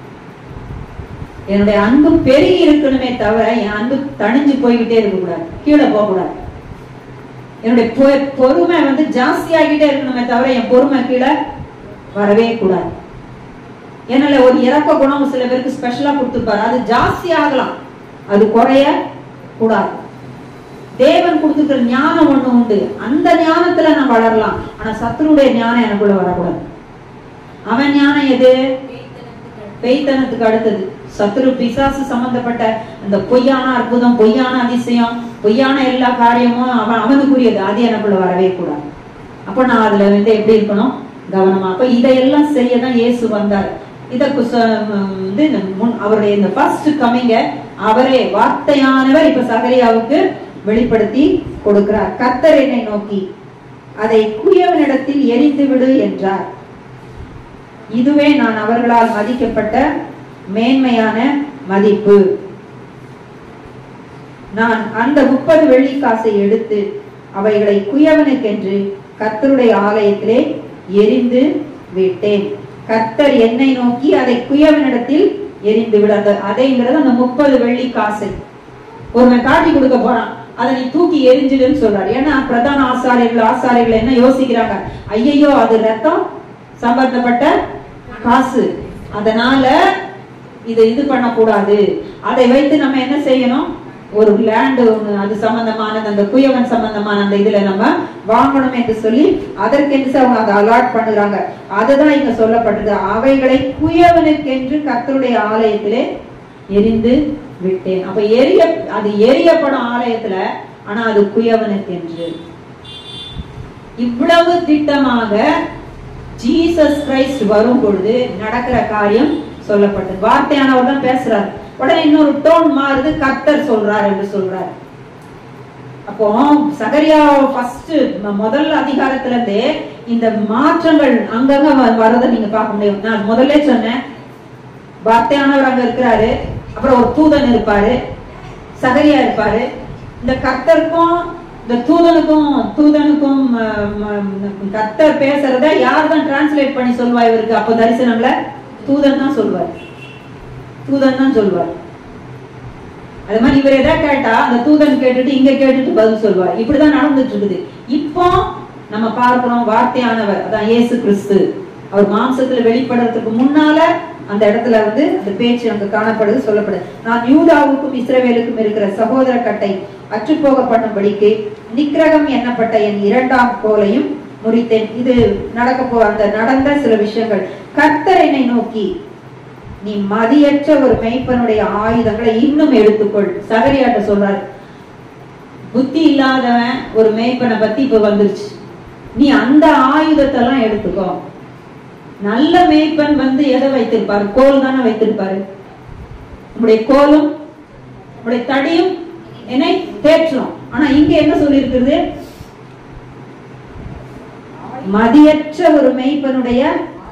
என்னுடைய அன்பு பெருகி இருக்கணுமே தவிர என் அன்பு தணிஞ்சு போய்கிட்டே இருக்க கூடாது கீழே போக கூடாது என்னுடைய பொ- பொறுமை வந்து ஜாஸ்தியாகிட்டே இருக்கணுமே தவிர என் பொறுமை கீழே வரவே கூடாது என்னால ஒரு இறக்க குணம் சில பேருக்கு ஸ்பெஷலா கொடுத்துருப்பாரு அது ஜாஸ்தி ஆகலாம் அது குறைய கூடாது தேவன் கொடுத்துருக்கிற ஞானம் ஒண்ணு உண்டு அந்த ஞானத்துல நான் வளரலாம் ஆனா சத்துருடைய ஞானம் எனக்குள்ள வரக்கூடாது அவன் ஞானம் எது பெய்த்தனத்துக்கு அடுத்தது சத்துரு பிசாசு சம்பந்தப்பட்ட அந்த பொய்யான அற்புதம் பொய்யான அதிசயம் பொய்யான எல்லா காரியமும் அவன் அவனுக்குரியது அது எனக்குள்ள வரவே கூடாது அப்ப நான் அதுல வந்து எப்படி இருக்கணும் கவனமா அப்ப இதையெல்லாம் செய்ய தான் இயேசு வந்தார் இதற்கு சொ- வந்து இந்த முன் அவருடைய இந்த ஃபர்ஸ்ட் கமிங்க அவரே வார்த்தையானவர் இப்ப சகரியாவுக்கு வெளிப்படுத்தி கொடுக்கிறார் கர்த்தர் என்னை நோக்கி அதை குயவனிடத்தில் எரிந்து விடு என்றார் இதுவே நான் அவர்களால் மதிக்கப்பட்ட மேன்மையான மதிப்பு நான் அந்த முப்பது வெள்ளிக்காசை எடுத்து அவைகளை குயவனுக்கென்று கர்த்தருடைய ஆலயத்திலே எரிந்து விட்டேன் கர்த்தர் என்னை நோக்கி அதை குயவனிடத்தில் எரிந்து விட அந்த அதைங்கிறது அந்த முப்பது வெள்ளி காசை ஒருவன் காட்டி கொடுக்க போறான் அதை நீ தூக்கி எரிஞ்சிடுன்னு சொல்றாரு ஏன்னா பிரதான ஆசாரியர்கள் ஆசாரியர்கள் என்ன யோசிக்கிறாங்க ஐயையோ அது ரத்தம் சம்பந்தப்பட்ட காசு அதனால இதை இது பண்ணக்கூடாது அதை வைத்து நம்ம என்ன செய்யணும் ஒரு லேண்ட் ஒண்ணு அது சம்பந்தமானது அந்த குயவன் சம்பந்தமான அந்த இதுல நம்ம வாங்கணும் என்று சொல்லி அதற்கென்று அவங்க அதை அலாட் பண்ணுறாங்க அதுதான் இங்க சொல்லப்பட்டது அவைகளை குயவனுக்கென்று கர்த்தருடைய ஆலயத்திலே எரிந்து விட்டேன் அப்ப எரிய அது எரியப்படும் ஆலயத்துல ஆனா அது குயவனுக்கென்று இவ்வளவு திட்டமாக ஜீசஸ் கிரைஸ்ட் வரும் பொழுது நடக்கிற காரியம் சொல்லப்பட்டது வார்த்தையானவர் தான் பேசுறார் உடனே இன்னொரு டோன் மாறுது கர்த்தர் சொல்றார் என்று சொல்றார் அப்போ சகரியா ஃபர்ஸ்ட் முதல் அதிகாரத்துல இருந்தே இந்த மாற்றங்கள் அங்கங்க வ- வரதை நீங்க பார்க்க முடியும் நான் முதல்ல சொன்னேன் வார்த்தையானவர் அங்க இருக்கிறாரு அப்புறம் ஒரு தூதன் இருப்பாரு சகரியா இருப்பாரு இந்த கர்த்தருக்கும் இந்த தூதனுக்கும் தூதனுக்கும் அஹ், ம- ம- கர்த்தர் பேசுறத யார் தான் டிரான்ஸ்லேட் பண்ணி சொல்வா இவருக்கு அப்போ தரிசனம்ல தூதன் தான் சொல்வார் தூதன் தான் சொல்வார் அது மாதிரி இவர் எதா கேட்டா அந்த தூதன் கேட்டுட்டு இங்க கேட்டுட்டு பதில் சொல்வார் இப்படிதான் நடந்துட்டு இருக்குது இப்போ நம்ம பார்க்கிறோம் வார்த்தையானவர் அதான் இயேசு கிறிஸ்து அவர் மாம்சத்துல வெளிப்படுறதுக்கு முன்னால அந்த இடத்துல வந்து அந்த பேச்சு அங்க காணப்படுது சொல்லப்படுது நான் யூதாவுக்கும் இஸ்ரவேலுக்கும் இருக்கிற சகோதர கட்டை அற்றுப்போக பண்ணும்படிக்கு நிக்கிரகம் எண்ணப்பட்ட என் இரண்டாம் கோலையும் முறித்தேன் இது நடக்க போ அந்த நடந்த சில விஷயங்கள் கர்த்தர் என்னை நோக்கி நீ மதியற்ற ஒரு மெய்ப்பனுடைய ஆயுதங்களை இன்னும் எடுத்துக்கொள் சகரியாட்ட சொல்றாரு புத்தி இல்லாதவன் ஒரு மெய்ப்பனை பத்தி இப்ப வந்துருச்சு நீ அந்த ஆயுதத்தை எல்லாம் எடுத்துக்கோ நல்ல மேய்ப்பன் வந்து எதை வைத்திருப்பாரு கோல் தானே வைத்திருப்பாரு உங்களுடைய கோலும் உங்களுடைய தடியும் என்னை தேற்றும் ஆனா இங்க என்ன சொல்லி இருக்குது மதியற்ற ஒரு மெய்ப்பனுடைய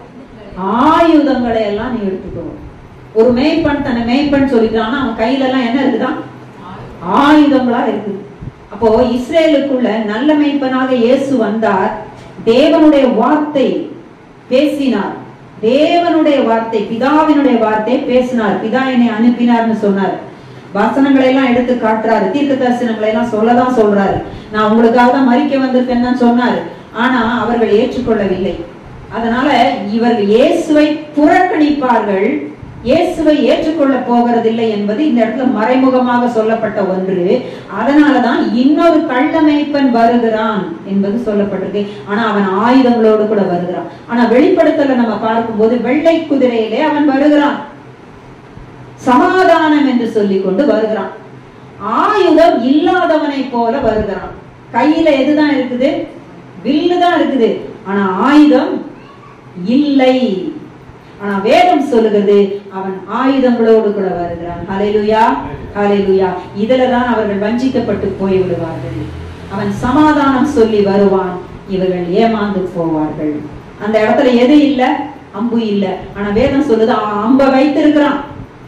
ஆயுதங்களை எல்லாம் நீ எடுத்துக்கோ ஒரு மேய்ப்பன் தன்னை மேய்ப்பன் சொல்லிக்கிறான்னா அவன் கையில எல்லாம் என்ன இருக்குதான் ஆயுதங்களா இருக்குது அப்போ இஸ்ரேலுக்குள்ள நல்ல மேய்ப்பனாக இயேசு வந்தார் தேவனுடைய வார்த்தை பேசினார் தேவனுடைய வார்த்தை பிதாவினுடைய வார்த்தை பேசினார் பிதா என்னை அனுப்பினார்னு சொன்னார் வசனங்களை எல்லாம் எடுத்து காட்டுறாரு தீர்க்க தரிசனங்களை எல்லாம் சொல்லதான் சொல்றாரு நான் உங்களுக்காக தான் மறிக்க வந்திருக்கேன்னு தான் சொன்னாரு ஆனா அவர்கள் ஏற்றுக்கொள்ளவில்லை அதனால இவர்கள் இயேசுவை புறக்கணிப்பார்கள் இயேசுவை ஏற்றுக்கொள்ள போகிறதில்லை என்பது இந்த இடத்துல மறைமுகமாக சொல்லப்பட்ட ஒன்று அதனாலதான் இன்னொரு கள்ள மேய்ப்பன் வருகிறான் என்பது சொல்லப்பட்டிருக்கு ஆனா அவன் ஆயுதங்களோடு கூட வருகிறான் ஆனா வெளிப்படுத்தல நம்ம பார்க்கும்போது வெள்ளை குதிரையிலே அவன் வருகிறான் சமாதானம் என்று சொல்லிக் கொண்டு வருகிறான் ஆயுதம் இல்லாதவனை போல வருகிறான் கையில எதுதான் இருக்குது வில்லு தான் இருக்குது ஆனா ஆயுதம் இல்லை ஆனா வேதம் சொல்லுகிறது அவன் ஆயுதங்களோடு கூட வருகிறான் ஹalleluya ஹalleluya இதுலதான் அவர்கள் வஞ்சிக்கப்பட்டு போய் விடுவார்கள் அவன் சமாதானம் சொல்லி வருவான் இவர்கள் ஏமாந்து போவார்கள் அந்த இடத்துல எது இல்ல அம்பு இல்ல ஆனா வேதம் சொல்லுது அவன் அம்ப வைத்திருக்கிறான்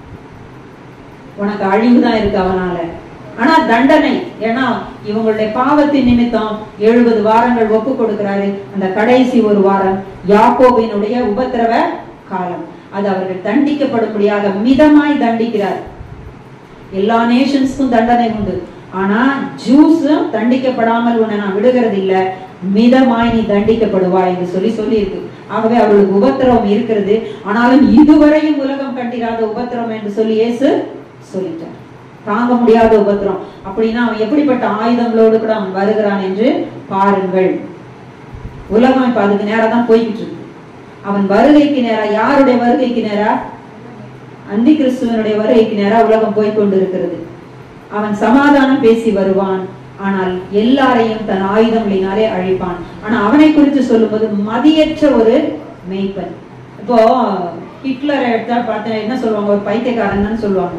உனக்கு அழிவுதான் இருக்கு அவனால ஆனா தண்டனை ஏன்னா இவங்களுடைய பாவத்தின் நிமித்தம் எழுபது வாரங்கள் ஒப்பு கொடுக்கிறாரு அந்த கடைசி ஒரு வாரம் யாக்கோபினுடைய உபத்திரவ காலம் அது அவர்கள் தண்டிக்கப்படும்படியாக மிதமாய் தண்டிக்கிறார் எல்லா நேஷன்ஸ்க்கும் தண்டனை உண்டு ஆனா ஜூஸும் தண்டிக்கப்படாமல் உன்னை நான் விடுகிறது இல்ல மிதமாய் நீ தண்டிக்கப்படுவாய் என்று சொல்லி சொல்லி இருக்கு ஆகவே அவர்களுக்கு உபத்திரவம் இருக்கிறது ஆனாலும் இதுவரையும் உலகம் கண்டிராத உபத்திரவம் என்று சொல்லி இயேசு சொல்லிட்டார் தாங்க முடியாத உபத்திரம் அப்படின்னா அவன் எப்படிப்பட்ட ஆயுதங்களோடு கூட அவன் வருகிறான் என்று பாருங்கள் உலகம் இப்ப அதுக்கு நேரா தான் போய்கிட்டு இருக்கு அவன் வருகைக்கு நேரா யாருடைய வருகைக்கு நேரா அந்தி கிறிஸ்துவனுடைய வருகைக்கு நேரா உலகம் போய் கொண்டிருக்கிறது அவன் சமாதானம் பேசி வருவான் ஆனால் எல்லாரையும் தன் ஆயுதங்களினாலே அழிப்பான் ஆனா அவனை குறித்து சொல்லும்போது மதியற்ற ஒரு மெய்ப்பன் இப்போ ஹிட்லரை எடுத்தா பார்த்தா என்ன சொல்லுவாங்க ஒரு பைத்தியக்காரன் சொல்லுவாங்க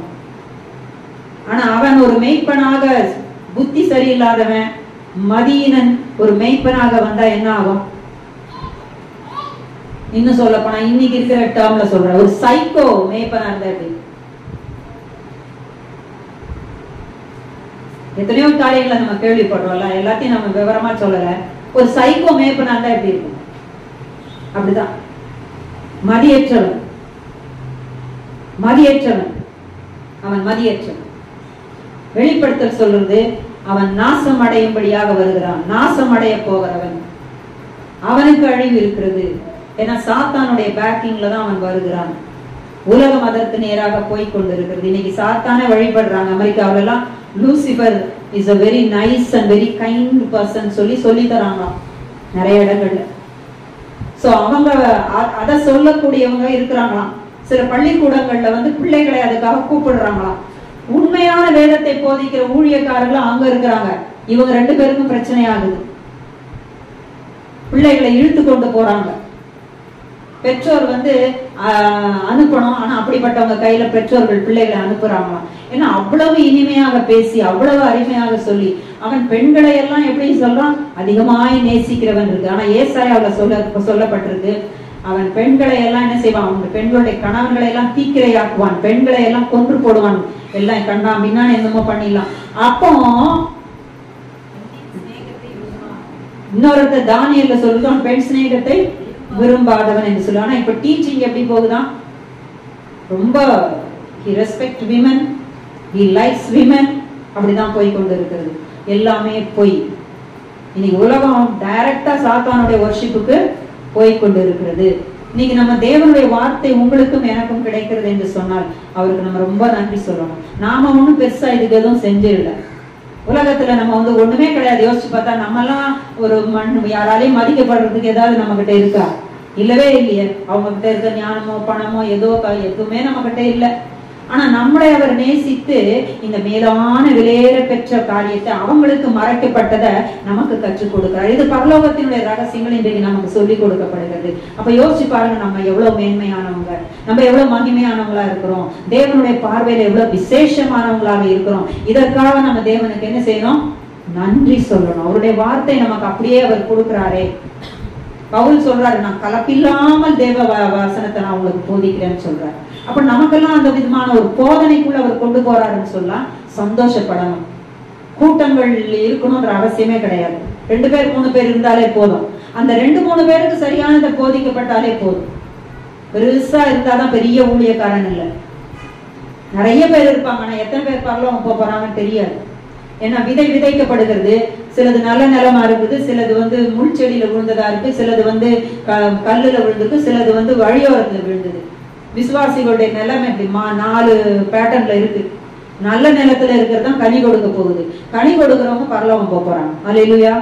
ஆனா அவன் ஒரு மெய்ப்பனாக புத்தி சரியில்லாதவன் மதியினன் ஒரு மெய்ப்பனாக வந்தா என்ன ஆகும் இன்னும் சொல்ல போனா இன்னைக்கு இருக்கிற டேர்ம்ல சொல்ற ஒரு சைக்கோ மேய்ப்பனா இருந்தா எப்படி எத்தனையோ காரியங்களை நம்ம கேள்விப்படுறோம்ல எல்லாத்தையும் நம்ம விவரமா சொல்லல ஒரு சைக்கோ மேய்ப்பனா இருந்தா எப்படி இருக்கும் அப்படிதான் மதியற்றவன் மதியற்றவன் அவன் மதியற்றவன் வெளிப்படுத்தல் சொல்றது அவன் நாசம் அடையும்படியாக வருகிறான் நாசம் அடைய போகிறவன் அவனுக்கு அழிவு இருக்கிறது ஏன்னா சாத்தானுடைய பேக்கிங்ல தான் அவன் வருகிறான் உலகம் அதற்கு நேராக போய் கொண்டிருக்கிறது இன்னைக்கு சாத்தானே வழிபடுறாங்க அமெரிக்காவில எல்லாம் Lucifer is a very nice and very kind person சொல்லி சொல்லி தராங்களாம் நிறைய இடங்கள்ல சோ அவங்க அ- அத சொல்லக்கூடியவங்க இருக்கிறாங்களாம் சில பள்ளிக்கூடங்கள்ல வந்து பிள்ளைகளை அதுக்காக கூப்பிடுறாங்களாம் உண்மையான வேதத்தை போதிக்கிற ஊழியக்காரர்கள் அங்க இருக்கிறாங்க இவங்க ரெண்டு பேருக்கும் பிரச்சனை ஆகுது பிள்ளைகளை இழுத்து கொண்டு போறாங்க பெற்றோர் வந்து ஆஹ், அனுப்பணும் ஆனா அப்படிப்பட்டவங்க கையில பெற்றோர்கள் பிள்ளைகளை அனுப்புறாங்களாம் ஏன்னா அவ்வளவு இனிமையாக பேசி அவ்வளவு அருமையாக சொல்லி அவன் பெண்களை எல்லாம் எப்படி சொல்றான் அதிகமாய் நேசிக்கிறவன் இருக்கு ஆனா ஏசாயாவுல சொல்ல சொல்லப்பட்டிருக்கு அவன் பெண்களை எல்லாம் என்ன செய்வான் அவன் பெண்களுடைய கணவன்களை எல்லாம் தீக்கிரையாக்குவான் பெண்களை எல்லாம் கொன்று போடுவான் எல்லாம் கண்டா பின்னா என்னமோ பண்ணிடலாம் அப்போ இன்னொருத்த தானியல்ல சொல்லுதான் பெண் சிநேகத்தை விரும்பாதவன் என்று சொல்லுவான் ஆனா இப்ப டீச்சிங் எப்படி போகுதான் ரொம்ப he respect women he likes women அப்படிதான் போய் கொண்டு இருக்கிறது எல்லாமே பொய் இன்னைக்கு உலகம் டைரக்டா சாத்தானுடைய வர்ஷிப்புக்கு போய் கொண்டு இருக்கிறது இன்னைக்கு நம்ம தேவனுடைய வார்த்தை உங்களுக்கும் எனக்கும் கிடைக்கிறது என்று சொன்னால் அவருக்கு நம்ம ரொம்ப நன்றி சொல்லணும் நாம ஒண்ணும் பெருசா இதுக்கு எதுவும் செஞ்சிடல உலகத்துல நம்ம வந்து ஒண்ணுமே கிடையாது யோசிச்சு பார்த்தா நம்ம எல்லாம் ஒரு மண் யாராலையும் மதிக்கப்படுறதுக்கு ஏதாவது நம்ம கிட்ட இருக்கா இல்லவே இல்லையே அவங்க கிட்ட இருக்க ஞானமோ பணமோ ஏதோ க- எதுவுமே நம்ம கிட்ட இல்ல ஆனா நம்மளை அவர் நேசித்து இந்த மேலான விலையேற பெற்ற காரியத்தை அவங்களுக்கு மறைக்கப்பட்டதை நமக்கு கற்றுக் கொடுக்கிறார் இது பரலோகத்தினுடைய ரகசியங்கள் இன்றைக்கு நமக்கு சொல்லிக் கொடுக்கப்படுகிறது அப்ப யோசிச்சு பாருங்க நம்ம எவ்வளவு மேன்மையானவங்க நம்ம எவ்வளவு மகிமையானவங்களா இருக்கிறோம் தேவனுடைய பார்வையில எவ்வளவு விசேஷமானவங்களாக இருக்கிறோம் இதற்காக நம்ம தேவனுக்கு என்ன செய்யணும் நன்றி சொல்லணும் அவருடைய வார்த்தை நமக்கு அப்படியே அவர் கொடுக்கிறாரே பவுல் சொல்றாரு நான் கலப்பில்லாமல் தேவ வ- வசனத்தை நான் உங்களுக்கு போதிக்கிறேன்னு சொல்றாரு அப்ப நமக்கெல்லாம் அந்த விதமான ஒரு போதனைக்குள்ள அவர் கொண்டு போறாருன்னு சொல்ல சந்தோஷப்படணும் கூட்டங்கள் இருக்கணும்ன்ற அவசியமே கிடையாது ரெண்டு பேர் மூணு பேர் இருந்தாலே போதும் அந்த ரெண்டு மூணு பேருக்கு சரியானதை போதிக்கப்பட்டாலே போதும் பெருசா இருந்தாதான் பெரிய ஊழியக்காரன் இல்லை நிறைய பேர் இருப்பாங்க ஆனா எத்தனை பேர் பரலோகம் போக போறாங்கன்னு தெரியாது ஏன்னா விதை விதைக்கப்படுகிறது சிலது நல்ல நிலமா இருக்குது சிலது வந்து முள் செடியில விழுந்ததா இருக்கு சிலது வந்து க- கல்லுல விழுந்திருக்கு சிலது வந்து வழியோரத்துல விழுந்தது விசுவாசிகளுடைய நிலைமை எப்படிமா நாலு பேட்டர்ன்ல இருக்கு நல்ல நிலத்துல இருக்கிறது தான் கனி கொடுக்க போகுது கனி கொடுக்கறவங்க பரலோகம் போக போறாங்க அல்லேலூயா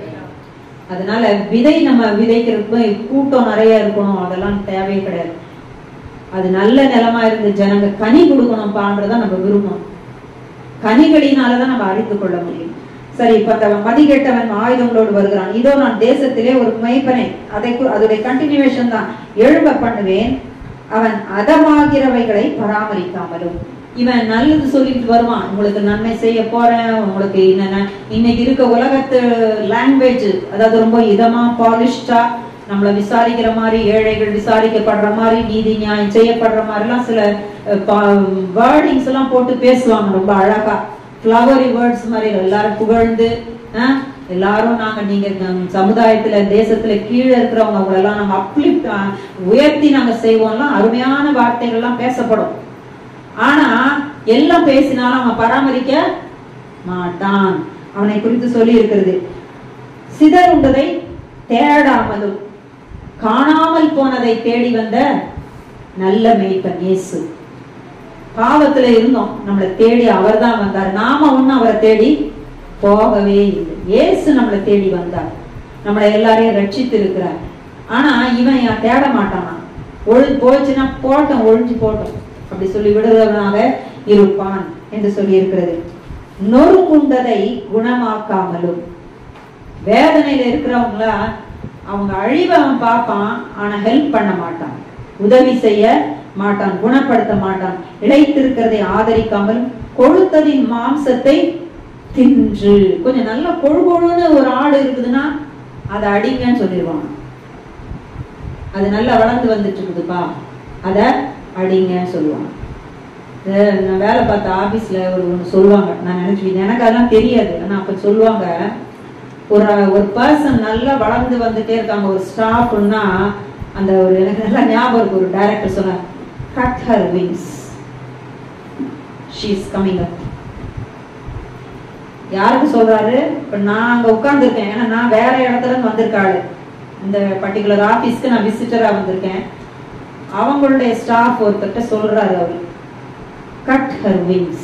அதனால விதை நம்ம விதைக்கிறதுக்கு கூட்டம் நிறைய இருக்கணும் அதெல்லாம் தேவையே கிடையாது அது நல்ல நிலமா இருந்து ஜனங்க கனி கொடுக்கணும்பான்றத நம்ம விரும்பணும் கனிகளினாலதான் நம்ம அறிந்து கொள்ள முடியும் சரி இப்ப அந்த மதிகெட்டவன் ஆயுதங்களோடு வருகிறான் இதோ நான் தேசத்திலே ஒரு மெய்ப்பனை அதை கு- அதோடைய கண்டினியூவேஷன் தான் எழும்ப பண்ணுவேன் அவன் அதமாகிறவைகளை பராமரிக்காமலும் இவன் நல்லது சொல்லிட்டு வருவான் உங்களுக்கு நன்மை செய்ய போறேன் உங்களுக்கு என்னென்ன இன்னைக்கு இருக்க உலகத்து லாங்குவேஜ் அதாவது ரொம்ப இதமா பாலிஷ்டா நம்மள விசாரிக்கிற மாதிரி ஏழைகள் விசாரிக்கப்படுற மாதிரி நீதி நியாயம் செய்யப்படுற மாதிரிலாம் சில வேர்டிங்ஸ் எல்லாம் போட்டு பேசுவாங்க ரொம்ப அழகா ஃப்ளவரி வேர்ட்ஸ் மாதிரி எல்லாரும் புகழ்ந்து ஆஹ், எல்லாரும் நாங்க நீங்க நம் சமுதாயத்துல தேசத்துல கீழே இருக்கிறவங்க அவங்களெல்லாம் நம்ம அப்லிப்ட் உயர்த்தி நாங்க செய்வோம்லாம் அருமையான வார்த்தைகள்லாம் பேசப்படும் ஆனா எல்லாம் பேசினாலும் அவன் பராமரிக்க மாட்டான் அவனை குறித்து சொல்லி இருக்கிறது சிதறுண்டதை தேடாமலும் காணாமல் போனதை தேடி வந்த நல்ல மேய்ப்பன் இயேசு பாவத்துல இருந்தோம் நம்மளை தேடி அவர்தான் வந்தார் நாம ஒண்ணும் அவரை தேடி போகவே இல்லை இயேசு நம்மளை தேடி வந்தார் நம்மளை எல்லாரையும் ரட்சித்து இருக்கிறார் ஆனா இவன் ஏன் தேட மாட்டானா ஒழு போச்சுன்னா போட்டோம் ஒழிஞ்சு போட்டோம் அப்படி சொல்லி விடுறவனாக இருப்பான் என்று சொல்லி இருக்கிறது நொறுங்குண்டதை குணமாக்காமலும் வேதனையில இருக்கிறவங்கள அவங்க அழிவை அவன் பார்ப்பான் ஆனா ஹெல்ப் பண்ண மாட்டான் உதவி செய்ய மாட்டான் குணப்படுத்த மாட்டான் இழைத்திருக்கிறதை ஆதரிக்காமலும் கொழுத்ததின் மாம்சத்தை தின்று கொஞ்சம் நல்ல கொழு கொழுன்னு ஒரு ஆடு இருக்குதுன்னா அதை அடிங்கன்னு சொல்லிடுவாங்க அது நல்லா வளர்ந்து வந்துட்டு இருக்குதுப்பா அத அடிங்கன்னு சொல்லுவாங்க இது நான் வேலை பார்த்த ஆபீஸ்ல ஒரு ஒன்று சொல்லுவாங்க நான் நினைச்சுக்கிட்டேன் எனக்கு அதெல்லாம் தெரியாது ஆனா அப்ப சொல்லுவாங்க ஒரு ஒரு பர்சன் நல்லா வளர்ந்து வந்துட்டே இருக்காங்க ஒரு ஸ்டாஃப்னா அந்த ஒரு எனக்கு நல்லா ஞாபகம் இருக்கு ஒரு டைரக்டர் சொன்னார் cut her wings she is coming up யாருக்கு சொல்றாரு இப்ப நான் அங்க உட்கார்ந்துருக்கேன் ஏன்னா நான் வேற இடத்துல இருந்து வந்திருக்காளு இந்த பர்டிகுலர் ஆபீஸ்க்கு நான் விசிட்டரா வந்திருக்கேன் அவங்களுடைய ஸ்டாஃப் ஒருத்தர்கிட்ட சொல்றாரு அவரு கட் ஹர் விங்ஸ்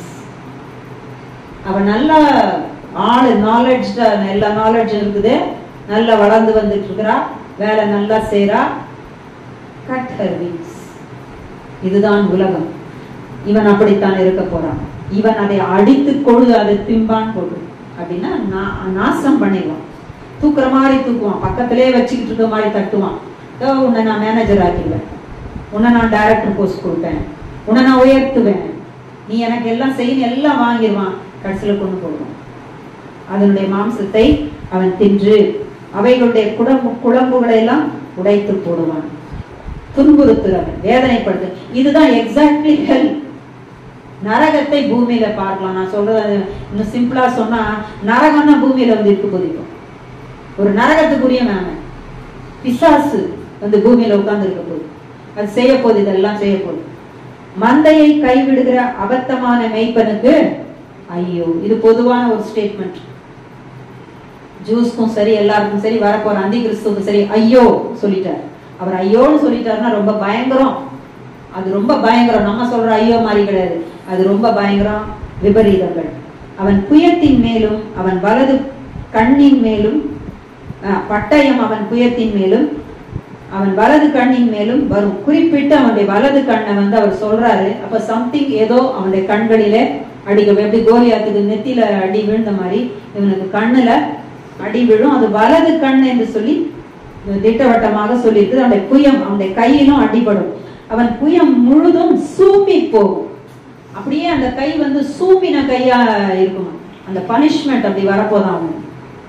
அவ நல்லா ஆளு நாலேஜ் எல்லா நாலேஜ் இருக்குது நல்லா வளர்ந்து வந்துட்டு இருக்கிறா வேலை நல்லா செய்றா கட் ஹர் விங்ஸ் இதுதான் உலகம் இவன் அப்படித்தான் இருக்க போறான் இவன் அதை அடித்து கொழு அதை திம்பான் போடு அப்படின்னா நா- நாசம் பண்ணிடுவான் தூக்குற மாதிரி தூக்குவான் பக்கத்திலே வச்சுக்கிட்டு இருக்க மாதிரி தட்டுவான் இதோ உன்னை நான் மேனேஜர் ஆக்கிடுவேன் உன்னை நான் டைரக்டர் போஸ்ட் கொடுப்பேன் உன்னை நான் உயர்த்துவேன் நீ எனக்கு எல்லாம் செய்யணும் எல்லாம் வாங்கிடுவான் கடைசியில கொண்டு போடுவான் அதனுடைய மாம்சத்தை அவன் தின்று அவைகளுடைய குடம்பு குழம்புகளை எல்லாம் உடைத்து போடுவான் துன்புறுத்துறவன் வேதனைப்படுத்து இதுதான் எக்ஸாக்ட்லி ஹெல் நரகத்தை பூமியில பார்க்கலாம் நான் சொல்றது அது இன்னும் சிம்பிளா சொன்னா நரகம் தான் பூமியில வந்து இருக்க போதிக்கும் ஒரு நரகத்துக்குரியவன் அவன் பிசாசு வந்து பூமியில உட்கார்ந்து இருக்க போகுது அது செய்ய போகுது இதெல்லாம் செய்ய போகுது மந்தையை கைவிடுகிற அபத்தமான மெய்ப்பனுக்கு ஐயோ இது பொதுவான ஒரு ஸ்டேட்மெண்ட் ஜூஸ்க்கும் சரி எல்லாருக்கும் சரி வரப்போற அந்தி கிறிஸ்துவுக்கும் சரி ஐயோ சொல்லிட்டார் அவர் ஐயோன்னு சொல்லிட்டாருன்னா ரொம்ப பயங்கரம் அது ரொம்ப பயங்கரம் நம்ம சொல்ற ஐயோ மாதிரி கிடையாது அது ரொம்ப பயங்கரம் விபரீதங்கள் அவன் புயத்தின் மேலும் அவன் வலது கண்ணின் மேலும் அஹ், பட்டயம் அவன் புயத்தின் மேலும் அவன் வலது கண்ணின் மேலும் வரும் குறிப்பிட்டு அவனுடைய வலது கண்ணை வந்து அவர் சொல்றாரு அப்ப சம்திங் ஏதோ அவனுடைய கண்களிலே அடிக்க எப்படி கோலியாத்துக்கு நெத்தியில அடி விழுந்த மாதிரி இவனுக்கு கண்ணுல அடி விழும் அது வலது கண் என்று சொல்லி திட்டவட்டமாக சொல்லியிருக்கு அவனுடைய புயம் அவனுடைய கையிலும் அடிபடும் அவன் புயம் முழுதும் சூம்பி போகும் அப்படியே அந்த கை வந்து சூம்பின கையா இருக்கும் அந்த பனிஷ்மெண்ட் அப்படி வரப்போதான் அவனுக்கு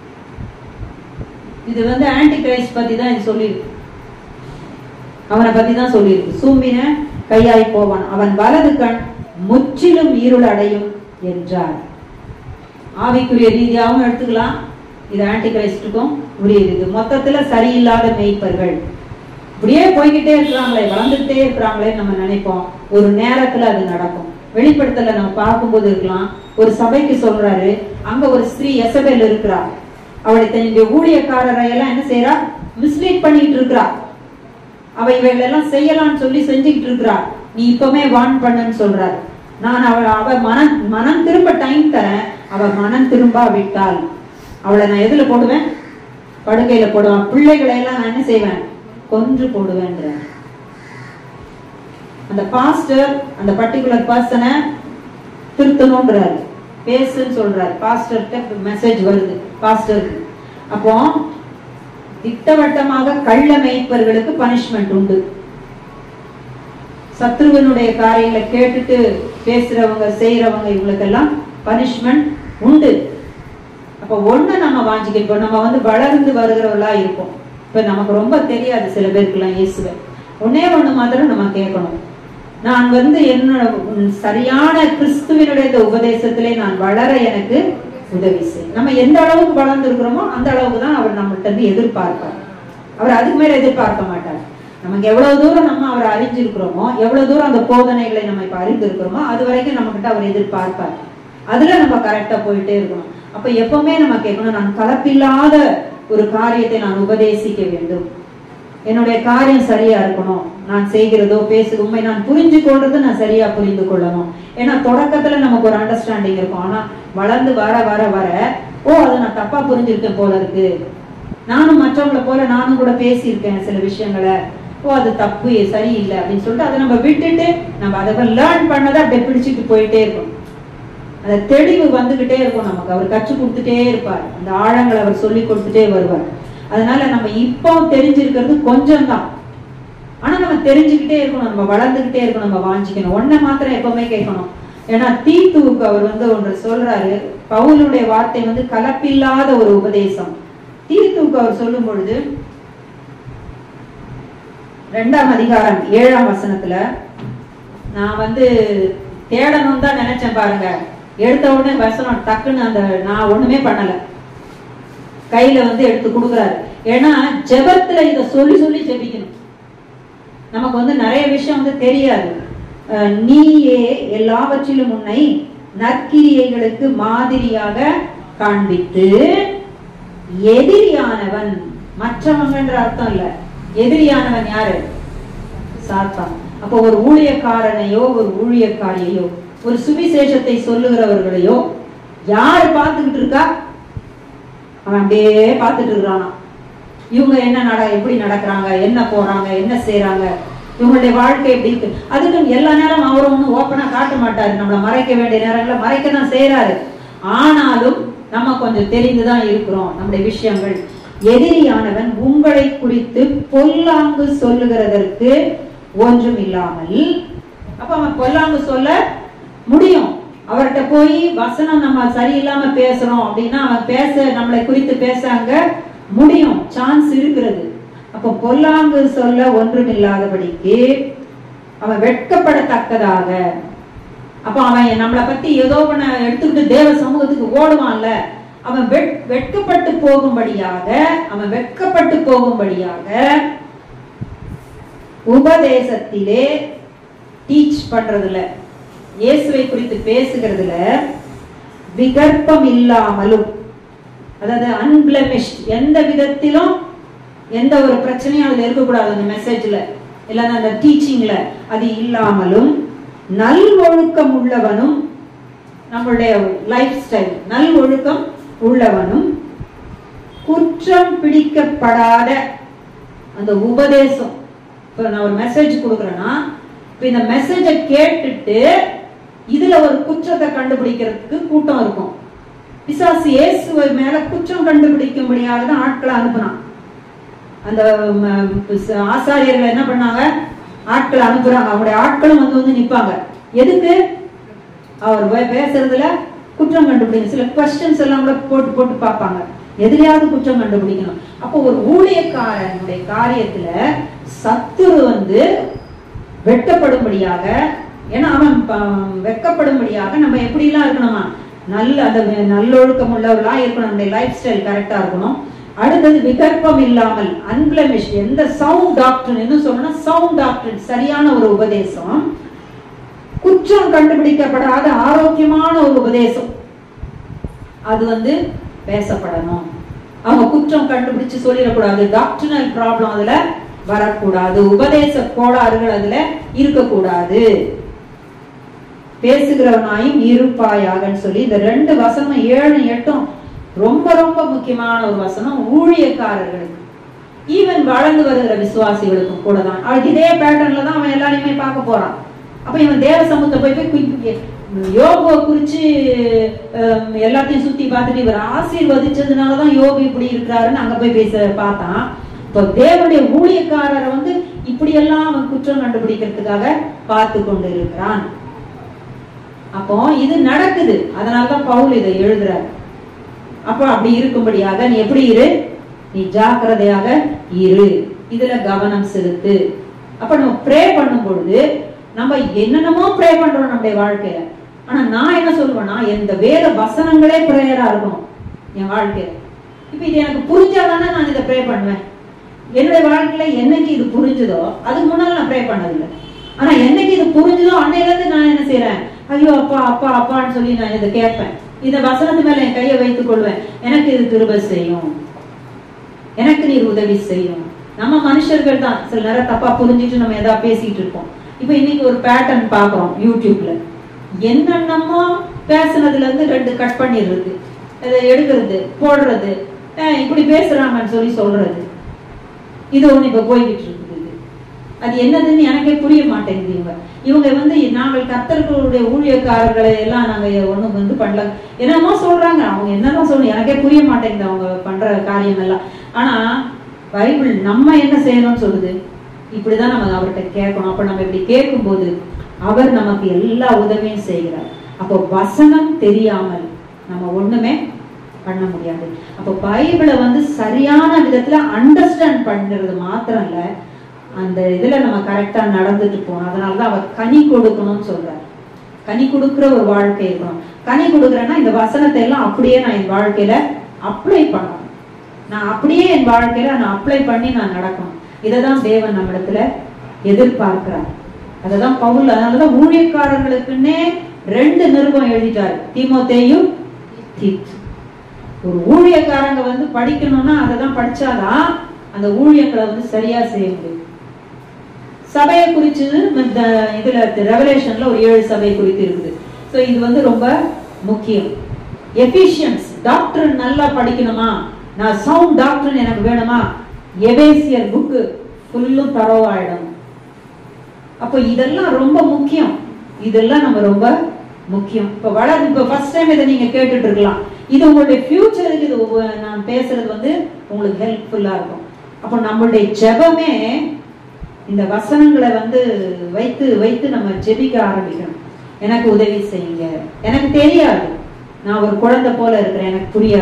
இது வந்து ஆன்டி கிரைஸ்ட் பத்தி தான் இது சொல்லியிருக்கு அவனை பத்தி தான் சொல்லியிருக்கு சூம்பின கையாய் போவான் அவன் வலது கண் முற்றிலும் இருள் அடையும் என்றார் ஆவிக்குரிய ரீதியாகவும் எடுத்துக்கலாம் இது ஆன்டி கிரைஸ்டுக்கும் உரியது இது மொத்தத்துல சரியில்லாத மெய்ப்பர்கள் இப்படியே போய்கிட்டே இருக்கிறாங்களே வளர்ந்துகிட்டே இருக்கிறாங்களே நம்ம நினைப்போம் ஒரு நேரத்துல அது நடக்கும் வெளிப்படுத்தல நம்ம பார்க்கும்போது இருக்கலாம் ஒரு சபைக்கு சொல்றாரு அங்க ஒரு ஸ்திரீ எசபெல் இருக்கிறா அவளை தன்னுடைய ஊழியக்காரரை எல்லாம் என்ன செய்யறா மிஸ்லீட் பண்ணிட்டு இருக்கிறா அவ இவைகள் எல்லாம் செய்யலாம்னு சொல்லி செஞ்சுக்கிட்டு இருக்கிறா நீ இப்பவுமே வான் பண்ணுன்னு சொல்றாரு நான் அவள் அவ மனம் மனம் திரும்ப டைம் தரேன் அவ மனம் திரும்ப விட்டாள் அவளை நான் எதுல போடுவேன் படுக்கையில போடுவேன் பிள்ளைகளை எல்லாம் நான் என்ன செய்வேன் கொன்று போடுவேன்ற அந்த பாஸ்டர் அந்த பர்டிகுலர் பர்சனை திருத்தணும்ன்றாரு பேசுன்னு சொல்றாரு பாஸ்டர்கிட்ட மெசேஜ் வருது பாஸ்டருக்கு அப்போ திட்டவட்டமாக கள்ள மேய்ப்பர்களுக்கு பனிஷ்மெண்ட் உண்டு சத்ருவனுடைய காரியங்களை கேட்டுட்டு பேசுறவங்க செய்யறவங்க இவங்களுக்கெல்லாம் பனிஷ்மெண்ட் உண்டு அப்ப ஒண்ணு நம்ம வாஞ்சிக்க இப்போ நம்ம வந்து வளர்ந்து வருகிறவர்களா இருப்போம் இப்ப நமக்கு ரொம்ப தெரியாது சில பேருக்குலாம் இயேசுவை ஒன்னே ஒண்ணு மாத்திரம் நம்ம கேட்கணும் நான் வந்து என்னோட உம், சரியான கிறிஸ்துவனுடைய இந்த உபதேசத்திலே நான் வளர எனக்கு உதவி செய் நம்ம எந்த அளவுக்கு வளர்ந்து இருக்கிறோமோ அந்த அளவுக்கு தான் அவர் நம்மகிட்ட இருந்து எதிர்பார்ப்பார் அவர் அதுக்கு மேல எதிர்பார்க்க மாட்டார் நமக்கு எவ்வளவு தூரம் நம்ம அவரை அறிஞ்சிருக்கிறோமோ எவ்வளவு தூரம் அந்த போதனைகளை நம்ம இப்ப அறிந்திருக்கிறோமோ அது வரைக்கும் நம்ம கிட்ட அவர் எதிர்பார்ப்பார் அதுல நம்ம கரெக்டா போயிட்டே இருக்கணும் அப்ப எப்பவுமே நம்ம கேட்கணும் நான் கலப்பில்லாத ஒரு காரியத்தை நான் உபதேசிக்க வேண்டும் என்னுடைய காரியம் சரியா இருக்கணும் நான் செய்கிறதோ பேசுக உண்மை நான் புரிஞ்சு கொள்றது நான் சரியா புரிந்து கொள்ளணும் ஏன்னா தொடக்கத்துல நமக்கு ஒரு அண்டர்ஸ்டாண்டிங் இருக்கும் ஆனா வளர்ந்து வர வர வர ஓ அதை நான் தப்பா புரிஞ்சிருக்கேன் போல இருக்கு நானும் மற்றவங்கள போல நானும் கூட பேசியிருக்கேன் சில விஷயங்களை ஓ அது தப்பு சரியில்லை அப்படின்னு சொல்லிட்டு அதை நம்ம விட்டுட்டு நம்ம அதை லேர்ன் பண்ணதை அப்படியே பிடிச்சிட்டு போயிட்டே இருக்கணும் அந்த தெளிவு வந்துகிட்டே இருக்கும் நமக்கு அவர் கற்றுக் கொடுத்துட்டே இருப்பார் அந்த ஆழங்களை அவர் சொல்லி கொடுத்துட்டே வருவார் அதனால நம்ம இப்போ தெரிஞ்சிருக்கிறது கொஞ்சம் தான் ஆனா நம்ம தெரிஞ்சுக்கிட்டே இருக்கணும் நம்ம வளர்ந்துகிட்டே இருக்கணும் நம்ம வாஞ்சிக்கணும் ஒன்ன மாத்திரம் எப்பவுமே கேட்கணும் ஏன்னா தீத்துவுக்கு அவர் வந்து ஒன்று சொல்றாரு பவுலுடைய வார்த்தை வந்து கலப்பில்லாத ஒரு உபதேசம் தீத்துவுக்கு அவர் சொல்லும் பொழுது ரெண்டாம் அதிகாரம் ஏழாம் வசனத்துல நான் வந்து தேடணும் தான் நினைச்சேன் பாருங்க எடுத்த உடனே வசனம் டக்குன்னு அந்த நான் ஒண்ணுமே பண்ணல கையில வந்து எடுத்து கொடுக்குறாரு ஏன்னா ஜெபத்துல இத சொல்லி சொல்லி ஜெபிக்கணும் நமக்கு வந்து நிறைய விஷயம் வந்து தெரியாது அஹ் நீயே எல்லாவற்றிலும் உன்னை நற்கிரியைகளுக்கு மாதிரியாக காண்பித்து எதிரியானவன் மற்றவங்கன்ற அர்த்தம் இல்ல எதிரியானவன் யாரு சாத்தான் அப்போ ஒரு ஊழியக்காரனையோ ஒரு ஊழியக்காரியையோ ஒரு சுவிசேஷத்தை சொல்லுகிறவர்களையோ யார் பார்த்துக்கிட்டு இருக்கா அவன் அப்படியே பார்த்துட்டு இருக்கிறானா இவங்க என்ன நட எப்படி நடக்கிறாங்க என்ன போறாங்க என்ன செய்றாங்க இவங்களுடைய வாழ்க்கை எப்படி இருக்கு அதுக்கு எல்லா நேரம் அவரும் ஒன்றும் ஓப்பனா காட்ட மாட்டாரு நம்மளை மறைக்க வேண்டிய நேரங்களை மறைக்க தான் செய்யறாரு ஆனாலும் நம்ம கொஞ்சம் தெரிந்துதான் இருக்கிறோம் நம்முடைய விஷயங்கள் எதிரியானவன் உங்களை குறித்து பொல்லாங்கு சொல்லுகிறதற்கு ஒன்றும் இல்லாமல் அப்ப அவன் பொல்லாங்கு சொல்ல முடியும் அவர்கிட்ட போய் வசனம் நம்ம சரியில்லாம பேசுறோம் அப்படின்னா அவன் பேச நம்மளை குறித்து பேச அங்க முடியும் சான்ஸ் இருக்கிறது அப்ப பொல்லாங்கு சொல்ல ஒன்றும் இல்லாதபடிக்கு அவன் வெட்கப்படத்தக்கதாக அப்ப அவன் நம்மளை பத்தி ஏதோ ஒண்ண எடுத்துக்கிட்டு தேவ சமூகத்துக்கு ஓடுவான்ல அவன் வெட்- வெட்கப்பட்டு போகும்படியாக அவன் வெட்கப்பட்டு போகும்படியாக உபதேசத்திலே டீச் பண்றதுல இயேசுவை குறித்து பேசுகிறதுல விகற்பம் இல்லாமலும் அதாவது அன்பிளமிஷ்ட் எந்த விதத்திலும் எந்த ஒரு பிரச்சனையும் அதுல இருக்கக்கூடாது அந்த மெசேஜ்ல இல்லைன்னா அந்த டீச்சிங்ல அது இல்லாமலும் நல் ஒழுக்கம் உள்ளவனும் நம்மளுடைய லைஃப் ஸ்டைல் நல் ஒழுக்கம் உள்ளவனும் குற்றம் பிடிக்கப்படாத அந்த உபதேசம் இப்போ நான் ஒரு மெசேஜ் கொடுக்குறேன்னா இப்போ இந்த மெசேஜை கேட்டுட்டு இதுல ஒரு குற்றத்தை கண்டுபிடிக்கிறதுக்கு கூட்டம் இருக்கும் பிசாசு இயேசுவை மேல குற்றம் கண்டுபிடிக்கும்படியாக தான் ஆட்களை அனுப்புனான் அந்த ம, பிச- ஆசாரியர்கள் என்ன பண்ணாங்க ஆட்களை அனுப்புறாங்க அவங்களுடைய ஆட்களும் வந்து வந்து நிப்பாங்க எதுக்கு அவர் வே- பேசுறதுல குற்றம் கண்டுபிடிக்கணும் சில கொஸ்டின்ஸ் எல்லாம் கூட போட்டு போட்டு பார்ப்பாங்க எதுலயாவது குற்றம் கண்டுபிடிக்கணும் அப்போ ஒரு ஊழியக்காரனுடைய காரியத்துல சத்துரு வந்து வெட்கப்படும்படியாக ஏன்னா அவன் ப- வெட்கப்படும்படியாக நம்ம எப்படிலாம் இருக்கணுமா நல்ல அந்த வே- நல்லொழுக்கம் உள்ளவர்களா இருக்கணும் நம்முடைய லைஃப் ஸ்டைல் கரெக்டா இருக்கணும் அடுத்தது விகற்பம் இல்லாமல் அன்பிளமிஷ் எந்த சவுண்ட் டாக்டர் என்ன சொல்லணும் சவுண்ட் டாக்டர் சரியான ஒரு உபதேசம் குற்றம் கண்டுபிடிக்கப்படாத ஆரோக்கியமான ஒரு உபதேசம் அது வந்து பேசப்படணும் அவங்க குற்றம் கண்டுபிடிச்சு சொல்லிடக்கூடாது டாக்டர்னல் ப்ராப்ளம் அதுல வரக்கூடாது உபதேச கோளாறுகள் அதுல இருக்கக்கூடாது பேசுகிறவனாயும் இருப்பாயாகன்னு சொல்லி இந்த ரெண்டு வசனம் ஏழு எட்டும் ரொம்ப ரொம்ப முக்கியமான ஒரு வசனம் ஊழியக்காரர்களுக்கு ஈவன் வளர்ந்து வருகிற விசுவாசிகளுக்கும் கூட தான் அவளுக்கு இதே பேட்டர்ன்ல தான் அவன் எல்லாரையுமே பார்க்க போறான் அப்ப இவன் தேவ சமூகத்தை போய் போய் குய்- குய்- யோபுவை குறிச்சு ஹம், எல்லாத்தையும் சுத்தி பார்த்துட்டு இவர் ஆசீர்வதிச்சதுனாலதான் யோபு இப்படி இருக்கிறாருன்னு அங்க போய் பேச பார்த்தான் இப்போ தேவனுடைய ஊழியக்காரரை வந்து இப்படியெல்லாம் அவன் குற்றம் கண்டுபிடிக்கிறதுக்காக பார்த்து கொண்டு இருக்கிறான் அப்போ இது நடக்குது அதனாலதான் பவுல் இதை எழுதுறார் அப்போ அப்படி இருக்கும்படியாக நீ எப்படி இரு நீ ஜாக்கிரதையாக இரு இதுல கவனம் செலுத்து அப்ப நம்ம ப்ரே பண்ணும் பொழுது நம்ம என்னென்னமோ ப்ரே பண்றோம் நம்முடைய வாழ்க்கையில ஆனா நான் என்ன சொல்லுவேன்னா இந்த வேத வசனங்களே ப்ரேயரா இருக்கணும் என் வாழ்க்கையில இப்ப இது எனக்கு புரிஞ்சாதானே நான் இதை ப்ரே பண்ணுவேன் என்னுடைய வாழ்க்கையில என்னைக்கு இது புரிஞ்சுதோ அதுக்கு முன்னால நான் ப்ரே பண்ணதில்லை ஆனா என்னைக்கு இது புரிஞ்சுதோ அன்னையில இருந்து நான் என்ன செய்யறேன் ஐயோ அப்பா அப்பா அப்பான்னு சொல்லி நான் இதை கேட்பேன் இந்த வசனத்து மேல என் கையை வைத்துக் கொள்வேன் எனக்கு இது கிருபை செய்யும் எனக்கு நீர் உதவி செய்யும் நம்ம மனுஷர்கள் தான் சில நேரம் தப்பா புரிஞ்சுட்டு நம்ம ஏதாவது பேசிட்டு இருப்போம் இப்ப இன்னைக்கு ஒரு பேட்டர்ன் பாக்குறோம் யூடியூப்ல என்னென்னமோ பேசுனதுல இருந்து ரெண்டு கட் பண்ணிடுறது அதை எடுக்கிறது போடுறது அஹ் இப்படி பேசுறாங்கன்னு சொல்லி சொல்றது இது ஒண்ணு இப்ப போய்கிட்டு இருக்குது இது. அது என்னதுன்னு எனக்கே புரிய மாட்டேங்குது இவங்க இவங்க வந்து நாங்கள் கர்த்தர்களுடைய ஊழியக்காரர்களை எல்லாம் நாங்க ஒண்ணும் வந்து பண்ணல என்னமோ சொல்றாங்க அவங்க என்னமோ சொல்லணும் எனக்கே புரிய மாட்டேங்குது அவங்க பண்ற காரியம் எல்லாம் ஆனா பைபிள் நம்ம என்ன செய்யணும்னு சொல்லுது இப்படிதான் நம்ம அவர்கிட்ட கேட்கணும் அப்ப நம்ம இப்படி கேட்கும்போது அவர் நமக்கு எல்லா உதவியும் செய்கிறார் அப்போ வசனம் தெரியாமல் நம்ம ஒண்ணுமே பண்ண முடியாது அப்போ பைபிளை வந்து சரியான விதத்துல அண்டர்ஸ்டாண்ட் பண்றது மாத்திரம் இல்ல அந்த இதுல நம்ம கரெக்டா நடந்துட்டு போகணும் அதனாலதான் அவர் கனி கொடுக்கணும்னு சொல்றார் கனி கொடுக்கிற ஒரு வாழ்க்கை இருக்கணும் கனி கொடுக்குறேன்னா இந்த வசனத்தை எல்லாம் அப்படியே நான் என் வாழ்க்கையில அப்ளை பண்ணணும் நான் அப்படியே என் வாழ்க்கையில நான் அப்ளை பண்ணி நான் நடக்கணும் இததான் தேவன் நம்மிடத்துல எதிர்பார்க்கிறார் அததான் பவுல் அதனாலதான் ஊழியக்காரர்களுக்குன்னே ரெண்டு நிருபம் எழுதிட்டாரு தீமோத்தேயும் தீத் ஒரு ஊழியக்காரங்க வந்து படிக்கணும்னா அதை தான் படிச்சாதான் அந்த ஊழியங்களை வந்து சரியா செய்ய முடியும் சபையை குறிச்சு இந்த இதுல ரெவலேஷன்ல ஒரு ஏழு சபை குறித்து இருக்குது சோ இது வந்து ரொம்ப முக்கியம் எஃபிஷியன்ஸ் டாக்டர் நல்லா படிக்கணுமா நான் சவுண்ட் டாக்டர் எனக்கு வேணுமா எபேசியர் புக்கு ஃபுல்லும் தரோவாயிடும் அப்போ இதெல்லாம் ரொம்ப முக்கியம் இதெல்லாம் நம்ம ரொம்ப முக்கியம் இப்போ வளர் இப்போ ஃபர்ஸ்ட் டைம் இதை நீங்க கேட்டுட்டு இருக்கலாம் இது உங்களுடைய ஃபியூச்சருக்கு இது உ- நான் பேசுறது வந்து உங்களுக்கு ஹெல்ப்ஃபுல்லா இருக்கும் அப்போ நம்மளுடைய ஜெபமே இந்த வசனங்களை வந்து வைத்து வைத்து நம்ம ஜெபிக்க ஆரம்பிக்கணும் எனக்கு உதவி செய்யுங்க எனக்கு தெரியாது நான் ஒரு குழந்தை போல இருக்கிறேன் எனக்கு புரியாது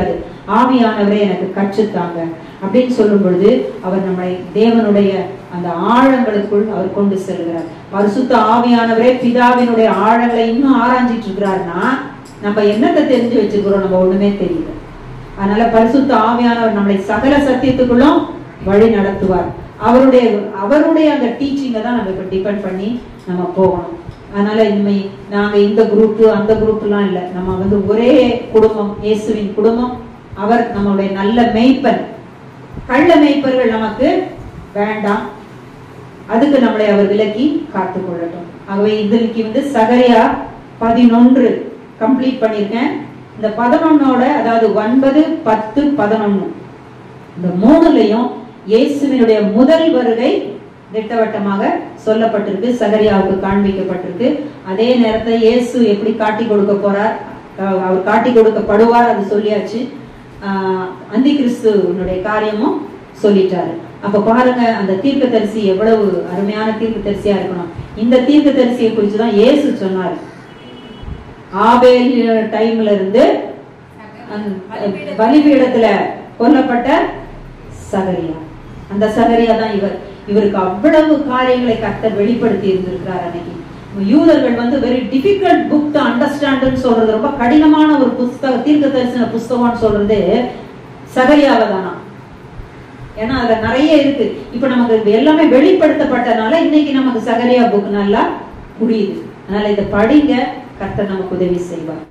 ஆவியானவரே எனக்கு கற்றுத்தாங்க அப்படின்னு சொல்லும் பொழுது அவர் நம்மை தேவனுடைய அந்த ஆழங்களுக்குள் அவர் கொண்டு செல்கிறார் பரிசுத்த ஆவியானவரே பிதாவினுடைய ஆழங்களை இன்னும் ஆராய்ஞ்சிட்டு இருக்கிறார்னா நம்ம என்னத்தை தெரிஞ்சு வச்சிருக்கிறோம் நம்ம ஒண்ணுமே தெரியல அதனால பரிசுத்த ஆவியானவர் நம்மளை சகல சத்தியத்துக்குள்ளும் வழி நடத்துவார் அவருடைய அவருடைய அந்த டீச்சிங்கை தான் நம்ம இப்ப டிபெண்ட் பண்ணி நம்ம போகணும் அதனால இனிமே நாங்க இந்த குரூப் அந்த குரூப்லாம் இல்லை நம்ம வந்து ஒரே குடும்பம் இயேசுவின் குடும்பம் அவர் நம்மளுடைய நல்ல மெய்ப்பன் கள்ள மெய்ப்பர்கள் நமக்கு வேண்டாம் அதுக்கு நம்மளை அவர் விலக்கி காத்துக் கொள்ளட்டும் ஆகவே இதுக்கு வந்து சகரியா பதினொன்று கம்ப்ளீட் பண்ணியிருக்கேன் இந்த பதினொன்னோட அதாவது ஒன்பது பத்து பதினொன்னு இந்த மூணுலயும் இயேசுவினுடைய முதல் வருகை திட்டவட்டமாக சொல்லப்பட்டிருக்கு சகரியாவுக்கு காண்பிக்கப்பட்டிருக்கு அதே நேரத்துல இயேசு எப்படி காட்டி கொடுக்க போறார் அஹ் அவர் காட்டி கொடுக்கப்படுவார் அது சொல்லியாச்சு ஆஹ் அந்தி கிறிஸ்துவனுடைய காரியமும் சொல்லிட்டாரு அப்ப பாருங்க அந்த தீர்க்கதரிசி எவ்வளவு அருமையான தீர்க்கதரிசியா இருக்கணும் இந்த தீர்க்கதரிசியை குறித்து தான் இயேசு சொன்னார் ஆபேல் டைம்ல இருந்து அந்த பலிபீடத்துல கொல்லப்பட்ட சகரியா அந்த சகரியா தான் இவர் இவருக்கு அவ்வளவு காரியங்களை கர்த்தர் வெளிப்படுத்தி இருந்திருக்கிறார் அன்னைக்கு யூதர்கள் வந்து வெரி டிஃபிகல்ட் புக் டு அண்டர்ஸ்டாண்ட்னு சொல்றது ரொம்ப கடினமான ஒரு புஸ்தகம் தீர்க்க தரிசன புஸ்தகம்னு சொல்றது சகரியாவை தானா ஏன்னா அதுல நிறைய இருக்கு இப்ப நமக்கு இது எல்லாமே வெளிப்படுத்தப்பட்டனால இன்னைக்கு நமக்கு சகரியா புக் நல்லா புரியுது அதனால இதை படிங்க கர்த்தர் நமக்கு உதவி செய்வார்